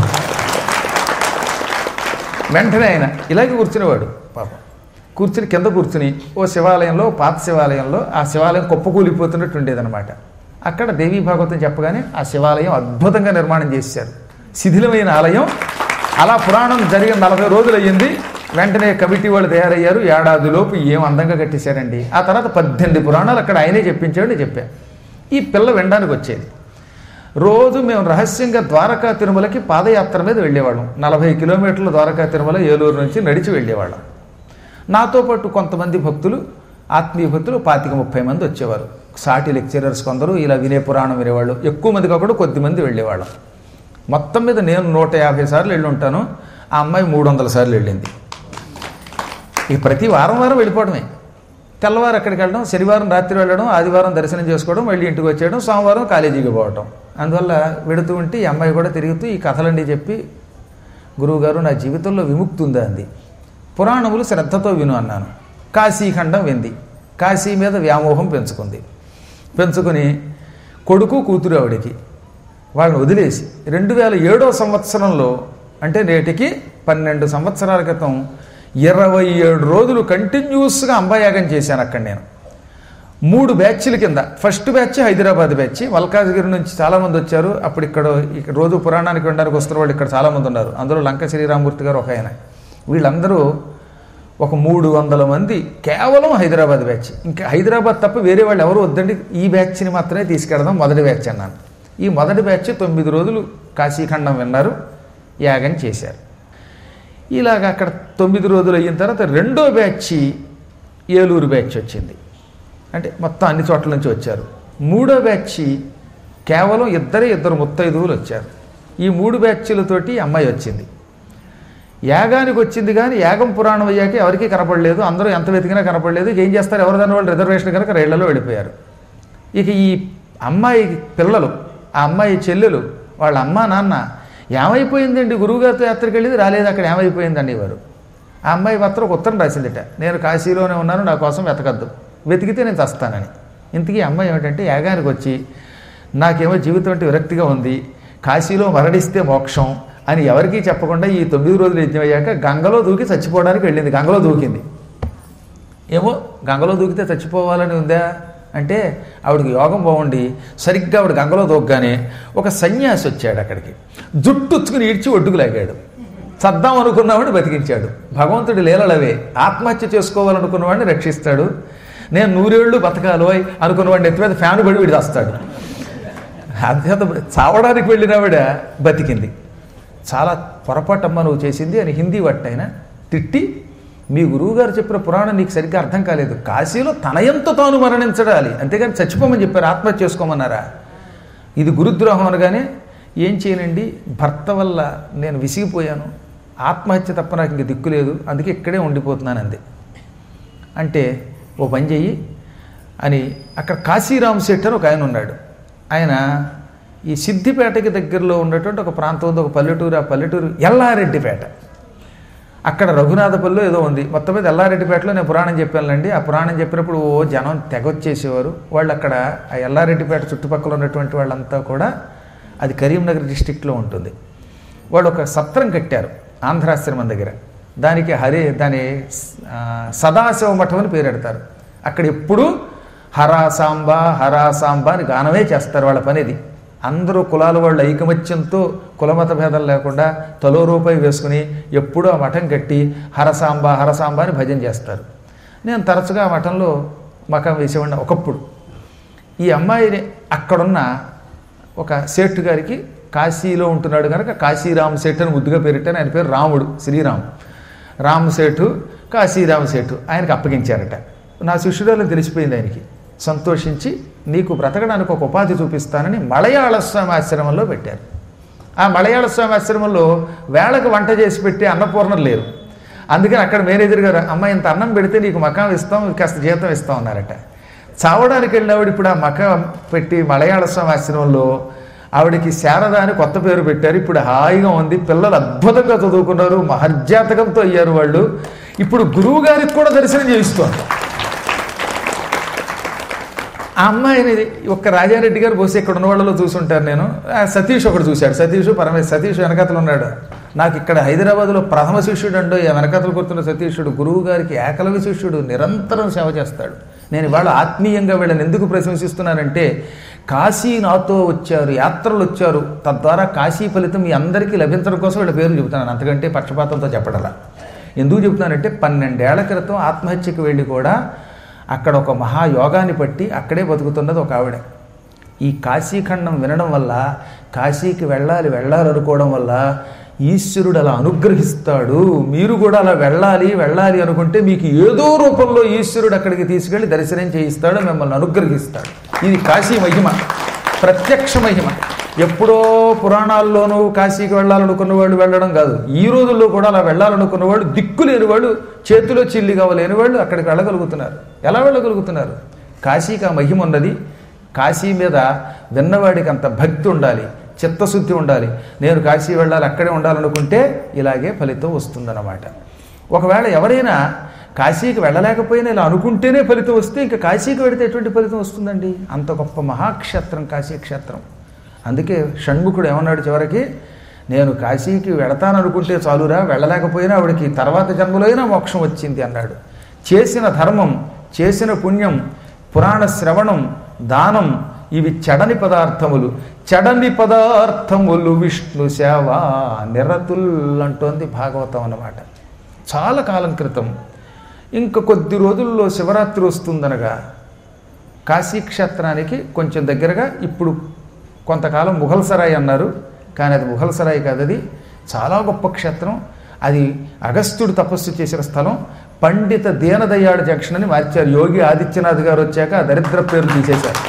వెంటనే ఆయన ఇలాగే కూర్చునేవాడు పాపం కూర్చుని కింద కూర్చుని ఓ శివాలయంలో పాత శివాలయంలో ఆ శివాలయం కుప్పకూలిపోతున్నట్టు ఉండేదన్నమాట అక్కడ దేవీ భాగవతం చెప్పగానే ఆ శివాలయం అద్భుతంగా నిర్మాణం చేశారు శిథిలమైన ఆలయం అలా పురాణం జరిగిన నలభై రోజులు అయ్యింది వెంటనే కమిటీ వాళ్ళు తయారయ్యారు ఏడాదిలోపు ఏం అందంగా కట్టేశారండి ఆ తర్వాత పద్దెనిమిది పురాణాలు అక్కడ ఆయనే చెప్పించాడు నేను చెప్పాను ఈ పిల్ల వినడానికి వచ్చేది రోజు మేము రహస్యంగా ద్వారకా తిరుమలకి పాదయాత్ర మీద వెళ్ళేవాళ్ళం నలభై కిలోమీటర్ల ద్వారకా తిరుమల ఏలూరు నుంచి నడిచి వెళ్ళేవాళ్ళం నాతో పాటు కొంతమంది భక్తులు ఆత్మీయ భక్తులు పాతిక ముప్పై మంది వచ్చేవారు సాటి లెక్చరర్స్ కొందరు ఇలా వినే పురాణం వినేవాళ్ళు ఎక్కువ మంది కాకుండా కొద్ది మంది వెళ్ళేవాళ్ళం మొత్తం మీద నేను నూట యాభై సార్లు వెళ్ళి ఉంటాను ఆ అమ్మాయి మూడు వందల సార్లు వెళ్ళింది ఇక ప్రతి వారం వారం వెళ్ళిపోవడమే తెల్లవారు అక్కడికి వెళ్ళడం శనివారం రాత్రి వెళ్ళడం ఆదివారం దర్శనం చేసుకోవడం మళ్ళీ ఇంటికి వచ్చేయడం సోమవారం కాలేజీకి పోవటం అందువల్ల వెడుతూ ఉంటే ఈ అమ్మాయి కూడా తిరుగుతూ ఈ కథలన్నీ చెప్పి గురువుగారు నా జీవితంలో విముక్తి ఉందా అంది పురాణములు శ్రద్ధతో విను అన్నాను కాశీఖండం వింది కాశీ మీద వ్యామోహం పెంచుకుంది పెంచుకుని కొడుకు కూతురు ఆవిడికి వాళ్ళని వదిలేసి రెండు వేల ఏడో సంవత్సరంలో అంటే నేటికి పన్నెండు సంవత్సరాల క్రితం ఇరవై ఏడు రోజులు కంటిన్యూస్గా అంబాయాగం చేశాను అక్కడ నేను మూడు బ్యాచ్ల కింద first batch Hyderabad batch Malkajgiri నుంచి చాలామంది వచ్చారు అప్పుడు ఇక్కడ ఇక్కడ రోజు పురాణానికి వినడానికి వస్తున్న వాళ్ళు ఇక్కడ చాలామంది ఉన్నారు అందులో లంక శ్రీరామూర్తి గారు ఒక ఆయన వీళ్ళందరూ ఒక మూడు వందల మంది కేవలం హైదరాబాద్ బ్యాచ్ ఇంకా హైదరాబాద్ తప్ప వేరే వాళ్ళు ఎవరు వద్దండి ఈ బ్యాచ్ని మాత్రమే తీసుకెడదాం మొదటి బ్యాచ్ అన్నాను ఈ మొదటి బ్యాచ్ తొమ్మిది రోజులు కాశీఖండం విన్నారు యాగం చేశారు ఇలాగ అక్కడ తొమ్మిది రోజులు అయిన తర్వాత రెండో బ్యాచ్ ఏలూరు బ్యాచ్ వచ్చింది అంటే మొత్తం అన్ని చోట్ల నుంచి వచ్చారు మూడో బ్యాచ్ కేవలం ఇద్దరే ఇద్దరు ముత్తైదువులు వచ్చారు ఈ మూడు బ్యాచ్లతోటి అమ్మాయి వచ్చింది యాగానికి వచ్చింది కానీ యాగం పురాణం అయ్యాక ఎవరికీ కనపడలేదు అందరూ ఎంత వెతికినా కనపడలేదు ఇక ఏం చేస్తారు ఎవరిదాని వాళ్ళు రిజర్వేషన్ కనుక రైళ్లలో వెళ్ళిపోయారు ఇక ఈ అమ్మాయి పిల్లలు ఆ అమ్మాయి చెల్లెలు వాళ్ళ అమ్మ నాన్న ఏమైపోయిందండి గురువుగారితో యాత్రకి వెళ్ళేది రాలేదు అక్కడ ఏమైపోయిందండి వారు ఆ అమ్మాయి మాత్రం ఒక ఉత్తరం రాసిందిట నేను కాశీలోనే ఉన్నాను నా కోసం వెతకద్దు వెతికితే నేను చస్తానని ఇంతకీ అమ్మాయి ఏమిటంటే యాగానికి వచ్చి నాకేమో జీవితం అంటే విరక్తిగా ఉంది కాశీలో మరణిస్తే మోక్షం అని ఎవరికీ చెప్పకుండా ఈ తొమ్మిది రోజులు యజ్ఞం అయ్యాక గంగలో దూకి చచ్చిపోవడానికి వెళ్ళింది గంగలో దూకింది ఏమో గంగలో దూకితే చచ్చిపోవాలని ఉందా అంటే ఆవిడకి యోగం బాగుండి సరిగ్గా ఆవిడ గంగలో దూకగానే ఒక సన్యాసి వచ్చాడు అక్కడికి జుట్టుచ్చుకుని ఈడ్చి ఒడ్డుకు లాగాడు చద్దాం అనుకున్నవాడిని బతికించాడు భగవంతుడి లీలలవే ఆత్మహత్య చేసుకోవాలనుకున్నవాడిని రక్షిస్తాడు నేను నూరేళ్ళు బతకాలోయ్ అనుకున్నవాడిని ఎత్తి మీద ఫ్యాన్ పడి వీడి వస్తాడు అంతేత చావడానికి వెళ్ళిన ఆవిడ బతికింది చాలా పొరపాటమ్మ నువ్వు చేసింది అని హిందీ వట్టైనా తిట్టి మీ గురువుగారు చెప్పిన పురాణం నీకు సరిగ్గా అర్థం కాలేదు కాశీలో తనయంతో తాను మరణించడాలి అంతేగాని చచ్చిపోమని చెప్పారు ఆత్మహత్య చేసుకోమన్నారా ఇది గురుద్రోహం అనగానే ఏం చేయనండి భర్త వల్ల నేను విసిగిపోయాను ఆత్మహత్య తప్ప నాకు ఇంక దిక్కు లేదు అందుకే ఇక్కడే ఉండిపోతున్నాను అంది అంటే ఓ పని చెయ్యి అని అక్కడ కాశీరామ్ శెట్టి అని ఒక ఆయన ఉన్నాడు ఆయన ఈ సిద్దిపేటకి దగ్గరలో ఉన్నటువంటి ఒక ప్రాంతం ఉంది ఒక పల్లెటూరు ఆ పల్లెటూరు ఎల్లారెడ్డిపేట అక్కడ రఘునాథపల్లిలో ఏదో ఉంది మొత్తం మీద ఎల్లారెడ్డిపేటలో నేను పురాణం చెప్పానండి ఆ పురాణం చెప్పినప్పుడు ఓ జనం తెగొచ్చేసేవారు వాళ్ళు అక్కడ ఆ ఎల్లారెడ్డిపేట చుట్టుపక్కల ఉన్నటువంటి వాళ్ళంతా కూడా అది కరీంనగర్ డిస్టిక్లో ఉంటుంది వాళ్ళు ఒక సత్రం కట్టారు ఆంధ్రాశ్రమం దగ్గర దానికి హరి దాని ఆ, సదాశివ మఠం అని పేరు పెడతారు అక్కడ ఎప్పుడు హరా సాంబా హరా సాంబా అని గానమే చేస్తారు వాళ్ళ పనిది అందరూ కులాల వాళ్ళు ఐకమత్యంతో కులమత భేదం లేకుండా తలో రూపాయి వేసుకుని ఎప్పుడూ ఆ మఠం కట్టి హరసాంబ హరసాంబ అని భజన చేస్తారు నేను తరచుగా ఆ మఠంలో మకం వేసేవాడిని ఒకప్పుడు ఈ అమ్మాయిని అక్కడున్న ఒక సేటు గారికి కాశీలో ఉంటున్నాడు కనుక కాశీరామ్ సేటు అని ముద్దుగా పేరిట్టాను ఆయన పేరు రాముడు శ్రీరామ్ రామ్ సేటు కాశీరామ్ సేటు ఆయనకు అప్పగించారట నా శిష్యురాలని తెలిసిపోయింది ఆయనకి సంతోషించి నీకు బ్రతకడానికి ఒక ఉపాధి చూపిస్తానని మలయాళ స్వామి ఆశ్రమంలో పెట్టారు ఆ మలయాళ స్వామి ఆశ్రమంలో వేళకు వంట చేసి పెట్టి అన్నపూర్ణం లేరు అందుకని అక్కడ మేనేజర్ గారు అమ్మ ఇంత అన్నం పెడితే నీకు మకాం ఇస్తాం కాస్త జీతం ఇస్తాం అన్నారట చావడానికి వెళ్ళినవాడు ఇప్పుడు ఆ మకాం పెట్టి మలయాళ స్వామి ఆశ్రమంలో ఆవిడకి శారద అని కొత్త పేరు పెట్టారు ఇప్పుడు హాయిగా ఉంది పిల్లలు అద్భుతంగా చదువుకున్నారు మహర్జాతకంతో అయ్యారు వాళ్ళు ఇప్పుడు గురువు గారికి కూడా దర్శనం చేయిస్తోంది ఆ అమ్మాయిని ఒక్క రాజారెడ్డి గారు బహుశా ఇక్కడ ఉన్న వాళ్ళలో చూసుంటారు నేను ఆ సతీష్ ఒకడు చూశాడు సతీష్ పరమేశ్ సతీష్ వెనకతలు ఉన్నాడు నాకు ఇక్కడ హైదరాబాద్లో ప్రథమ శిష్యుడు అంటూ ఈ వెనకతలు కూర్చున్న సతీషుడు గురువు గారికి ఏకలవి శిష్యుడు నిరంతరం సేవ చేస్తాడు నేను ఇవాళ ఆత్మీయంగా వీళ్ళని ఎందుకు ప్రశంసిస్తున్నానంటే కాశీ నాతో వచ్చారు యాత్రలు వచ్చారు తద్వారా కాశీ ఫలితం మీ అందరికీ లభించడం కోసం వీళ్ళ పేరు చెబుతున్నాను అంతకంటే పక్షపాతంతో చెప్పడలా ఎందుకు చెబుతున్నానంటే పన్నెండేళ్ల క్రితం ఆత్మహత్యకు వెళ్ళి కూడా అక్కడ ఒక మహాయోగాన్ని పట్టి అక్కడే బతుకుతున్నది ఒక ఆవిడ ఈ కాశీఖండం వినడం వల్ల కాశీకి వెళ్ళాలి వెళ్ళాలి అనుకోవడం వల్ల ఈశ్వరుడు అలా అనుగ్రహిస్తాడు మీరు కూడా అలా వెళ్ళాలి వెళ్ళాలి అనుకుంటే మీకు ఏదో రూపంలో ఈశ్వరుడు అక్కడికి తీసుకెళ్ళి దర్శనం చేయిస్తాడు మిమ్మల్ని అనుగ్రహిస్తాడు ఇది కాశీ మహిమ ప్రత్యక్ష మహిమ ఎప్పుడో పురాణాల్లోనూ కాశీకి వెళ్ళాలనుకున్న వాళ్ళు వెళ్ళడం కాదు ఈ రోజుల్లో కూడా అలా వెళ్ళాలనుకున్న వాళ్ళు దిక్కు లేని వాళ్ళు చేతిలో చిల్లి కావలేని వాళ్ళు అక్కడికి వెళ్ళగలుగుతున్నారు ఎలా వెళ్ళగలుగుతున్నారు కాశీకి ఆ మహిమ ఉన్నది కాశీ మీద విన్నవాడికి అంత భక్తి ఉండాలి చిత్తశుద్ధి ఉండాలి నేను కాశీ వెళ్ళాలి అక్కడే ఉండాలనుకుంటే ఇలాగే ఫలితం వస్తుందన్నమాట ఒకవేళ ఎవరైనా కాశీకి వెళ్ళలేకపోయినా ఇలా అనుకుంటేనే ఫలితం వస్తే ఇంకా కాశీకి వెళితే ఎటువంటి ఫలితం వస్తుందండి అంత గొప్ప మహాక్షేత్రం కాశీ క్షేత్రం అందుకే షణ్ముఖుడు ఏమన్నాడు చివరికి నేను కాశీకి వెళతాననుకుంటే చాలురా వెళ్ళలేకపోయినా ఆవిడకి తర్వాత జన్మలో అయినా మోక్షం వచ్చింది అన్నాడు చేసిన ధర్మం చేసిన పుణ్యం పురాణ శ్రవణం దానం ఇవి చెడని పదార్థములు చెడని పదార్థములు విష్ణు సేవ నిరతుల్ అంటోంది భాగవతం అన్నమాట చాలా కాలం క్రితం ఇంక కొద్ది రోజుల్లో శివరాత్రి వస్తుందనగా కాశీక్షేత్రానికి కొంచెం దగ్గరగా ఇప్పుడు కొంతకాలం ముఘల్ సరాయ్ అన్నారు కానీ అది ముఘల్ సరాయ్ కాదు అది చాలా గొప్ప క్షేత్రం అది అగస్త్యుడు తపస్సు చేసిన స్థలం పండిత దీనదయాళ జంక్షన్ అని మార్చారు యోగి ఆదిత్యనాథ్ గారు వచ్చాక ఆ దరిద్ర పేరు తీసేశారు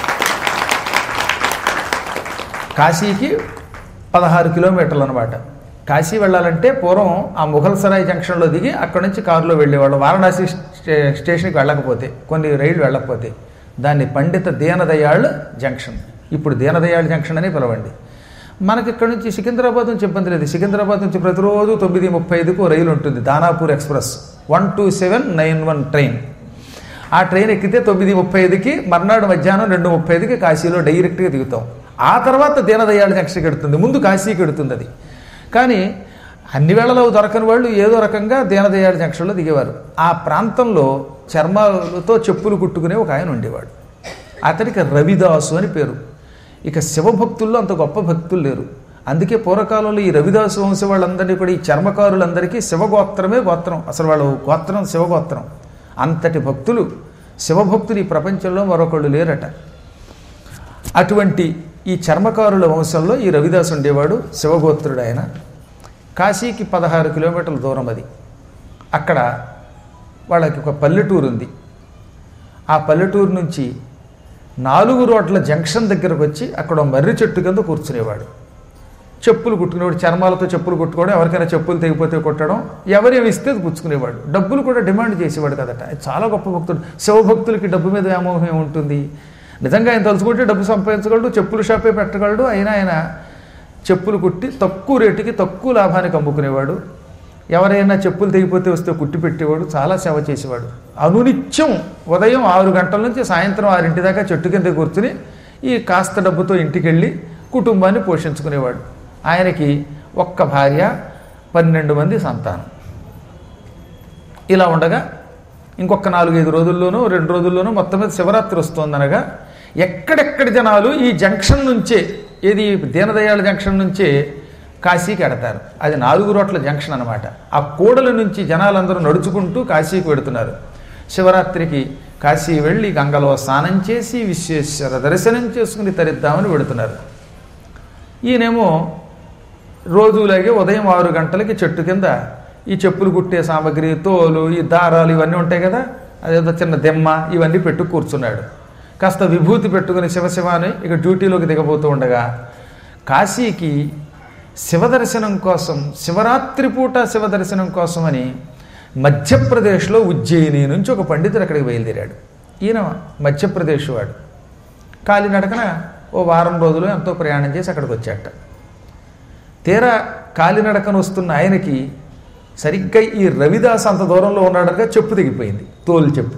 కాశీకి పదహారు కిలోమీటర్లు అనమాట కాశీ వెళ్ళాలంటే పూర్వం ఆ ముఘల్ సరాయ్ జంక్షన్లో దిగి అక్కడి నుంచి కారులో వెళ్ళేవాళ్ళు వారణాసి స్టే స్టేషన్కి వెళ్ళకపోతే కొన్ని రైళ్లు వెళ్ళకపోతే దాన్ని పండిత దీనదయాళ్ జంక్షన్ ఇప్పుడు దీనదయాళ్ జంక్షన్ అని పిలవండి మనకి ఇక్కడ నుంచి సికింద్రాబాద్ నుంచి ఇబ్బంది లేదు సికింద్రాబాద్ నుంచి ప్రతిరోజు తొమ్మిది ముప్పై ఐదుకు రైలు ఉంటుంది Danapur express one two seven nine one train ఆ ట్రైన్ ఎక్కితే తొమ్మిది ముప్పై ఐదుకి మర్నాడు మధ్యాహ్నం రెండు ముప్పై ఐదుకి కాశీలో డైరెక్ట్గా దిగుతాం ఆ తర్వాత దీనదయాళ జంక్షన్కి ఎడుతుంది ముందు కాశీకి ఎడుతుంది అది కానీ అన్ని వేళలో దొరకని వాళ్ళు ఏదో రకంగా దీనదయాళ జంక్షన్లో దిగేవారు ఆ ప్రాంతంలో చర్మాలతో చెప్పులు కుట్టుకునే ఒక ఆయన ఉండేవాడు అతనికి రవిదాసు అని పేరు ఇక శివభక్తుల్లో అంత గొప్ప భక్తులు లేరు అందుకే పూర్వకాలంలో ఈ రవిదాసు వంశ వాళ్ళందరినీ కూడా ఈ చర్మకారులందరికీ శివగోత్రమే గోత్రం అసలు వాళ్ళ గోత్రం శివగోత్రం అంతటి భక్తులు శివభక్తులు ఈ ప్రపంచంలో మరొకళ్ళు లేరట అటువంటి ఈ చర్మకారుల వంశంలో ఈ రవిదాసు ఉండేవాడు శివగోత్రుడు ఆయన కాశీకి పదహారు కిలోమీటర్ల దూరం అది అక్కడ వాళ్ళకి ఒక పల్లెటూరు ఉంది ఆ పల్లెటూరు నుంచి నాలుగు రోడ్ల జంక్షన్ దగ్గరకు వచ్చి అక్కడ ఓ మర్రి చెట్టు కింద కూర్చునేవాడు చెప్పులు కుట్టుకునేవాడు చర్మాలతో చెప్పులు కుట్టుకోవడం ఎవరికైనా చెప్పులు తెగిపోతే కొట్టడం ఎవరేమి ఇస్తే అది పుచ్చుకునేవాడు డబ్బులు కూడా డిమాండ్ చేసేవాడు కదట ఆయన చాలా గొప్ప భక్తుడు శివభక్తులకి డబ్బు మీద వ్యామోహం ఏముంటుంది నిజంగా ఆయన తలుచుకుంటే డబ్బు సంపాదించగలడు చెప్పులు షాపే పెట్టగలడు అయినా ఆయన చెప్పులు కుట్టి తక్కువ రేటుకి తక్కువ లాభానికి అమ్ముకునేవాడు ఎవరైనా చెప్పులు తెగిపోతే వస్తే కుట్టి పెట్టేవాడు చాలా సేవ చేసేవాడు అనునిత్యం ఉదయం ఆరు గంటల నుంచి సాయంత్రం ఆరింటి దాకా చెట్టు కింద కూర్చుని ఈ కాస్త డబ్బుతో ఇంటికి వెళ్ళి కుటుంబాన్ని పోషించుకునేవాడు ఆయనకి ఒక్క భార్య పన్నెండు మంది సంతానం ఇలా ఉండగా ఇంకొక నాలుగైదు రోజుల్లోనూ రెండు రోజుల్లోనూ మొత్తం మీద శివరాత్రి వస్తుందనగా ఎక్కడెక్కడి జనాలు ఈ జంక్షన్ నుంచే ఏది దీనదయాళ జంక్షన్ నుంచే కాశీకి ఎడతారు అది నాలుగు రోడ్ల జంక్షన్ అనమాట ఆ కూడల నుంచి జనాలందరూ నడుచుకుంటూ కాశీకి వెడుతున్నారు శివరాత్రికి కాశీ వెళ్ళి గంగలో స్నానం చేసి విశ్వేశ్వర దర్శనం చేసుకుని తరిద్దామని వెడుతున్నారు ఈయనేమో రోజులాగే ఉదయం ఆరు గంటలకి చెట్టు కింద ఈ చెప్పులు కుట్టే సామాగ్రి తోలు ఈ దారాలు ఇవన్నీ ఉంటాయి కదా అదేదో చిన్న దెమ్మ ఇవన్నీ పెట్టు కూర్చున్నాడు కాస్త విభూతి పెట్టుకుని శివశివ అని ఇక డ్యూటీలోకి దిగబోతూ ఉండగా కాశీకి శివదర్శనం కోసం శివరాత్రి పూట శివదర్శనం కోసం అని మధ్యప్రదేశ్లో ఉజ్జయిని నుంచి ఒక పండితుడు అక్కడికి బయలుదేరాడు ఈయన మధ్యప్రదేశ్ వాడు కాలినడకన ఓ వారం రోజులు ఎంతో ప్రయాణం చేసి అక్కడికి వచ్చాట తీరా కాలినడకన వస్తున్న ఆయనకి సరిగ్గా ఈ రవిదాస్ అంత దూరంలో ఉన్నాడనగా చెప్పు తెగిపోయింది తోలు చెప్పు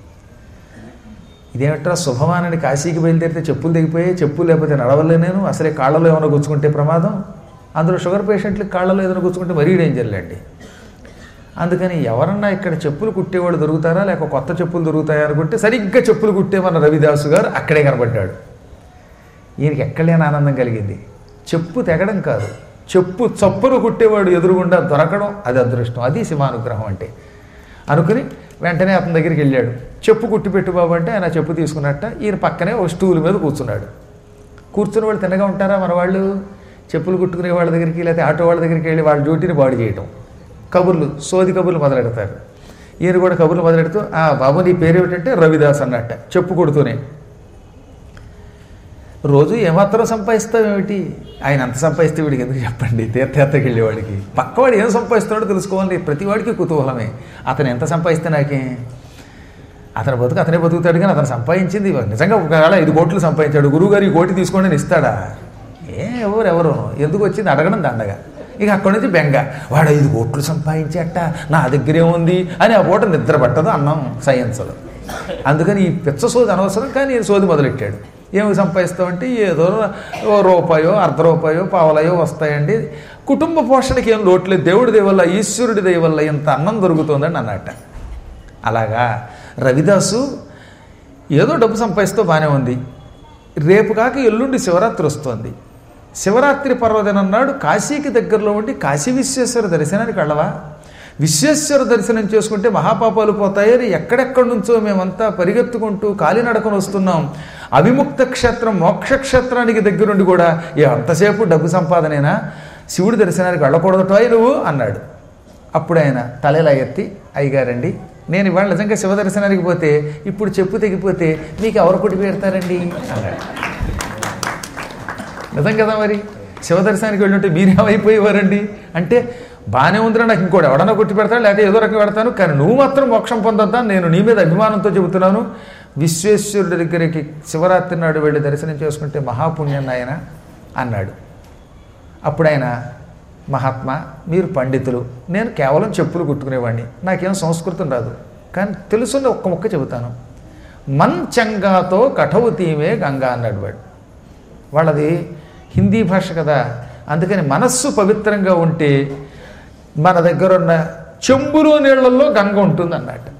ఇదేమిట్రా శుభమానని కాశీకి బయలుదేరితే చెప్పులు తెగిపోయాయి చెప్పులు లేకపోతే నడవలే నేను అసలే కాళ్ళలో ఏమైనా గుచ్చుకుంటే ప్రమాదం అందులో షుగర్ పేషెంట్లకి కాళ్ళలో ఏదైనా గుచ్చుకుంటే మరీ డేంజర్లేండి అందుకని ఎవరన్నా ఇక్కడ చెప్పులు కుట్టేవాడు దొరుకుతారా లేక కొత్త చెప్పులు దొరుకుతాయా అనుకుంటే సరిగ్గా చెప్పులు కుట్టేమన్న రవిదాసు గారు అక్కడే కనబడ్డాడు ఈయనకి ఎక్కడలేని ఆనందం కలిగింది చెప్పు తెగడం కాదు చెప్పు చప్పులు కుట్టేవాడు ఎదురుగుండా దొరకడం అది అదృష్టం అది శివానుగ్రహం అంటే అనుకుని వెంటనే అతని దగ్గరికి వెళ్ళాడు చెప్పు కుట్టి పెట్టు బాబు అంటే ఆయన చెప్పు తీసుకున్నట్ట ఈయన పక్కనే ఒక స్టూల్ మీద కూర్చున్నాడు కూర్చుని వాళ్ళు తిన్నగా ఉంటారా మన వాళ్ళు చెప్పులు కుట్టుకునే వాళ్ళ దగ్గరికి లేకపోతే ఆటో వాళ్ళ దగ్గరికి వెళ్ళి వాళ్ళ డ్యూటీని బాడీ చేయటం కబుర్లు సోది కబుర్లు మొదలెడతారు ఈయన కూడా కబుర్లు మొదలెడుతూ ఆ బాబు నీ పేరు ఏమిటంటే రవిదాస్ అన్నట్ట చెప్పు కొడుతూనే రోజు ఏమాత్రం సంపాదిస్తావు ఏమిటి ఆయన అంత సంపాదిస్తే వీడికి ఎందుకు చెప్పండి తీర్థయాత్రకి వెళ్ళేవాడికి పక్కవాడు ఏం సంపాదిస్తున్నాడో తెలుసుకోవాలి ప్రతి వాడికి కుతూహలమే అతను ఎంత సంపాదిస్తే నాకే అతను బతుకు అతనే బతుకుతాడు కానీ అతను సంపాదించింది నిజంగా ఒకవేళ ఐదు కోట్లు సంపాదించాడు గురువుగారు ఈ కోటి తీసుకోండి అని ఇస్తాడా ఏ ఎవరు ఎవరు ఎందుకు వచ్చింది అడగడం దండగా ఇక అక్కడి నుంచి బెంగ వాడు ఐదు కోట్లు సంపాదించేట నా దగ్గరే ఉంది అని ఆ పూట నిద్ర పట్టదు అన్నం సైన్స్లో అందుకని ఈ పిచ్చ సోది అనవసరం కానీ ఈ సోది మొదలెట్టాడు ఏమి సంపాదిస్తామంటే ఏదో ఓ రూపాయో అర్ధ రూపాయో పావలయో వస్తాయండి కుటుంబ పోషణకి ఏం లోట్లేదు దేవుడి దయ వల్ల ఈశ్వరుడి దయ వల్ల ఇంత అన్నం దొరుకుతుందని అన్నట్ట అలాగా రవిదాసు ఏదో డబ్బు సంపాదిస్తూ బాగానే ఉంది రేపు కాక ఎల్లుండి శివరాత్రి వస్తోంది శివరాత్రి పర్వదినం నాడు కాశీకి దగ్గరలో ఉండి కాశీ విశ్వేశ్వర దర్శనానికి వెళ్ళవా విశ్వేశ్వర దర్శనం చేసుకుంటే మహాపాపాలు పోతాయని ఎక్కడెక్కడి నుంచో మేమంతా పరిగెత్తుకుంటూ కాలినడకను వస్తున్నాం అవిముక్త క్షేత్రం మోక్ష క్షేత్రానికి దగ్గరుండి కూడా ఏ అంతసేపు డబ్బు సంపాదనేనా శివుడి దర్శనానికి వెళ్ళకూడదటో నువ్వు అన్నాడు అప్పుడు ఆయన తలెలా ఎత్తి అయ్యగారండి నేను ఇవాళ నిజంగా శివదర్శనానికి పోతే ఇప్పుడు చెప్పు తెగిపోతే మీకు ఎవరు కొట్టి పెడతారండి అన్నాడు నిజం కదా మరి శివదర్శనానికి వెళ్ళుంటే మీరేమైపోయేవారండి అంటే బాగానే ఉందిరా నాకు ఇంకోటి ఎవడన్నా కొట్టి పెడతాడు లేకపోతే ఏదో రకం పెడతాను కానీ నువ్వు మాత్రం మోక్షం పొందొద్దా నేను నీ మీద అభిమానంతో చెబుతున్నాను విశ్వేశ్వరుడి దగ్గరికి శివరాత్రి నాడు వెళ్ళి దర్శనం చేసుకుంటే మహాపుణ్యం ఆయన అన్నాడు అప్పుడు ఆయన మహాత్మా మీరు పండితులు నేను కేవలం చెప్పులు కుట్టుకునేవాడిని నాకేం సంస్కృతం రాదు కానీ తెలుసున్న ఒక్క మొక్క చెబుతాను మన్ చంగాతో కఠౌతీమే గంగా అన్నాడు వాడు వాళ్ళది హిందీ భాష కదా అందుకని మనస్సు పవిత్రంగా ఉంటే మన దగ్గర ఉన్న చెంబులో నీళ్లలో గంగ ఉంటుంది అన్నట్టు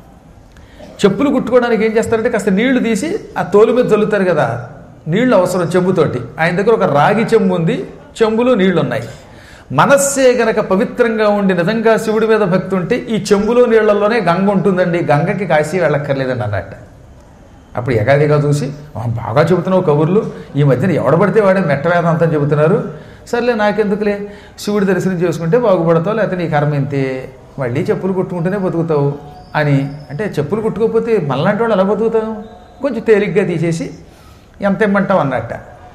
చెప్పులు కుట్టుకోవడానికి ఏం చేస్తారంటే కాస్త నీళ్లు తీసి ఆ తోలు మీద చల్లుతారు కదా నీళ్లు అవసరం చెంబుతోటి ఆయన దగ్గర ఒక రాగి చెంబు ఉంది చెంబులో నీళ్లు ఉన్నాయి మనస్సే గనక పవిత్రంగా ఉండి నిజంగా శివుడి మీద భక్తి ఉంటే ఈ చెంబులో నీళ్లలోనే గంగ ఉంటుందండి గంగకి కాశీ వెళ్ళక్కర్లేదండి అన్నట్టు అప్పుడు ఎగాదిగా చూసి "ఆ, బాగా చెబుతున్నావు కబుర్లు ఈ మధ్యన ఎవడబడితే వాడే మెట్ట వేదాంతం చెబుతున్నారు సర్లే నాకెందుకులే శివుడి దర్శనం చేసుకుంటే బాగుపడతావు లేకపోతే నీ కర్మ ఇంతే మళ్ళీ చెప్పులు కుట్టుకుంటూనే బతుకుతావు అని అంటే చెప్పులు కుట్టుకోకపోతే మళ్ళంటి వాళ్ళు ఎలా బతుకుతాం కొంచెం తేలిగ్గా తీసేసి ఎంత ఇమ్మంటావు అన్నట్ట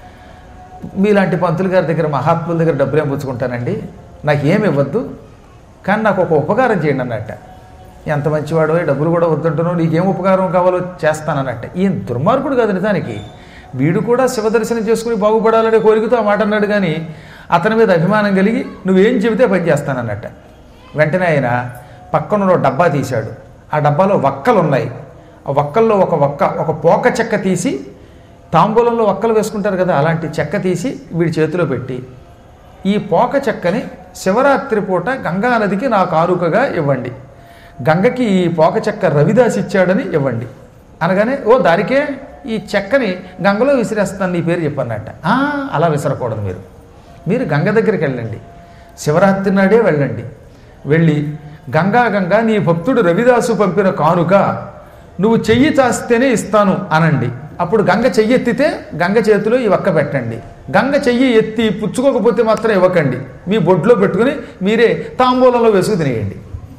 మీలాంటి పంతులు గారి దగ్గర మహాత్ముల దగ్గర డబ్బులు ఏం పుచ్చుకుంటానండి నాకు ఏమి ఇవ్వద్దు కానీ నాకు ఒక ఉపకారం చేయండి అన్నట్ట ఎంత మంచివాడో డబ్బులు కూడా వద్దంటున్నావు నీకేం ఉపకారం కావాలో చేస్తానన్నట్ట ఈయన దుర్మార్గుడు కాదు నిజానికి వీడు కూడా శివదర్శనం చేసుకుని బాగుపడాలనే కోరికతో ఆ మాట అన్నాడు కానీ అతని మీద అభిమానం కలిగి నువ్వేం చెబితే పని చేస్తానన్నట్ట వెంటనే ఆయన పక్కన ఒక డబ్బా తీశాడు ఆ డబ్బాలో వక్కలు ఉన్నాయి ఆ వక్కల్లో ఒక వక్క ఒక పోక చెక్క తీసి తాంబూలంలో వక్కలు వేసుకుంటారు కదా అలాంటి చెక్క తీసి వీడి చేతిలో పెట్టి ఈ పోక చెక్కని శివరాత్రి పూట గంగా నదికి నా కానుకగా ఇవ్వండి గంగకి ఈ పోక చెక్క రవిదాస్ ఇచ్చాడని ఇవ్వండి అనగానే ఓ దానికే ఈ చెక్కని గంగలో విసిరేస్తాను నీ పేరు చెప్పన్నట్ట "ఆ, అలా విసరకూడదు మీరు మీరు గంగ దగ్గరికి వెళ్ళండి శివరాత్రి నాడే వెళ్ళండి వెళ్ళి గంగా గంగా నీ భక్తుడు రవిదాసు పంపిన కానుక నువ్వు చెయ్యి చాస్తేనే ఇస్తాను అనండి అప్పుడు గంగ చెయ్యి ఎత్తితే గంగ చేతిలో ఈ వక్క పెట్టండి గంగ చెయ్యి ఎత్తి పుచ్చుకోకపోతే మాత్రం ఇవ్వకండి మీ బొడ్లో పెట్టుకుని మీరే తాంబూలంలో వేసుకు తినేయండి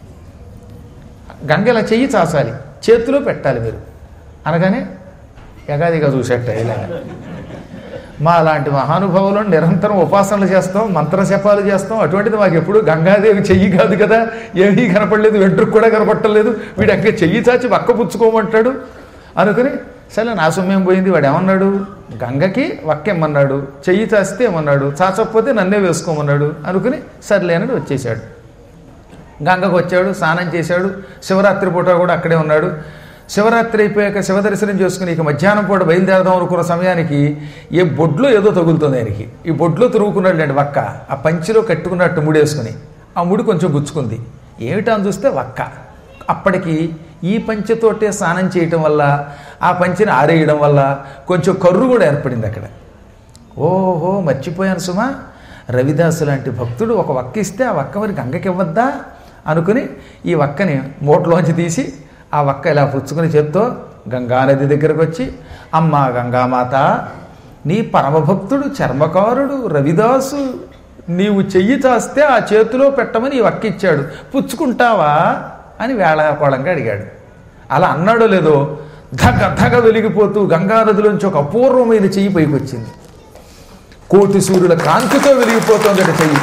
గంగ ఇలా చెయ్యి చాసాలి చేతిలో పెట్టాలి మీరు అనగానే ఎగాదిగా చూసేట ఇలాగ మా అలాంటి మహానుభావులను నిరంతరం ఉపాసనలు చేస్తాం మంత్రశపాలు చేస్తాం అటువంటిది మాకు ఎప్పుడు గంగాదేవి చెయ్యి కాదు కదా ఏమీ కనపడలేదు వెంట్రుకు కూడా కనపట్టలేదు వీడు అక్కడ చెయ్యి చాచి వక్క పుచ్చుకోమంటాడు అనుకుని సరే నా సొమ్మేం పోయింది వాడు ఏమన్నాడు గంగకి వక్కెమ్మన్నాడు చెయ్యి చాస్తే ఏమన్నాడు చాచకపోతే నన్నే వేసుకోమన్నాడు అనుకుని సర్లేనని వచ్చేసాడు గంగకు వచ్చాడు స్నానం చేశాడు శివరాత్రి పూట కూడా అక్కడే ఉన్నాడు శివరాత్రి అయిపోయాక శివదర్శనం చేసుకుని ఇక మధ్యాహ్నం పూట బయలుదేరదాం అనుకున్న సమయానికి ఏ బొడ్లో ఏదో తగులుతుంది ఆయనకి ఈ బొడ్లో తిరుగుకున్నాడు లేండి వక్క ఆ పంచిలో కట్టుకున్నట్టు ముడేసుకుని ఆ ముడి కొంచెం గుచ్చుకుంది ఏమిటా అని చూస్తే వక్క అప్పటికి ఈ పంచెతోటే స్నానం చేయటం వల్ల ఆ పంచెని ఆరేయడం వల్ల కొంచెం కర్రు కూడా ఏర్పడింది అక్కడ ఓహో మర్చిపోయాను సుమా రవిదాసు లాంటి భక్తుడు ఒక వక్క ఇస్తే ఆ వక్క మరి గంగకి ఇవ్వద్దా అనుకుని ఈ వక్కని మూటలోంచి తీసి ఆ వక్క ఇలా పుచ్చుకుని చేత్తో గంగానది దగ్గరకు వచ్చి అమ్మా గంగామాత నీ పరమభక్తుడు చర్మకారుడు రవిదాసు నీవు చెయ్యి చాస్తే ఆ చేతిలో పెట్టమని ఈ వక్క ఇచ్చాడు పుచ్చుకుంటావా అని వేళాకోళంగా అడిగాడు అలా అన్నాడో లేదో ధగ ధగ వెలిగిపోతూ గంగానదిలోంచి ఒక అపూర్వమైన చెయ్యి పైకి వచ్చింది కోటి సూర్యుల కాంతితో వెలిగిపోతుందట చెయ్యి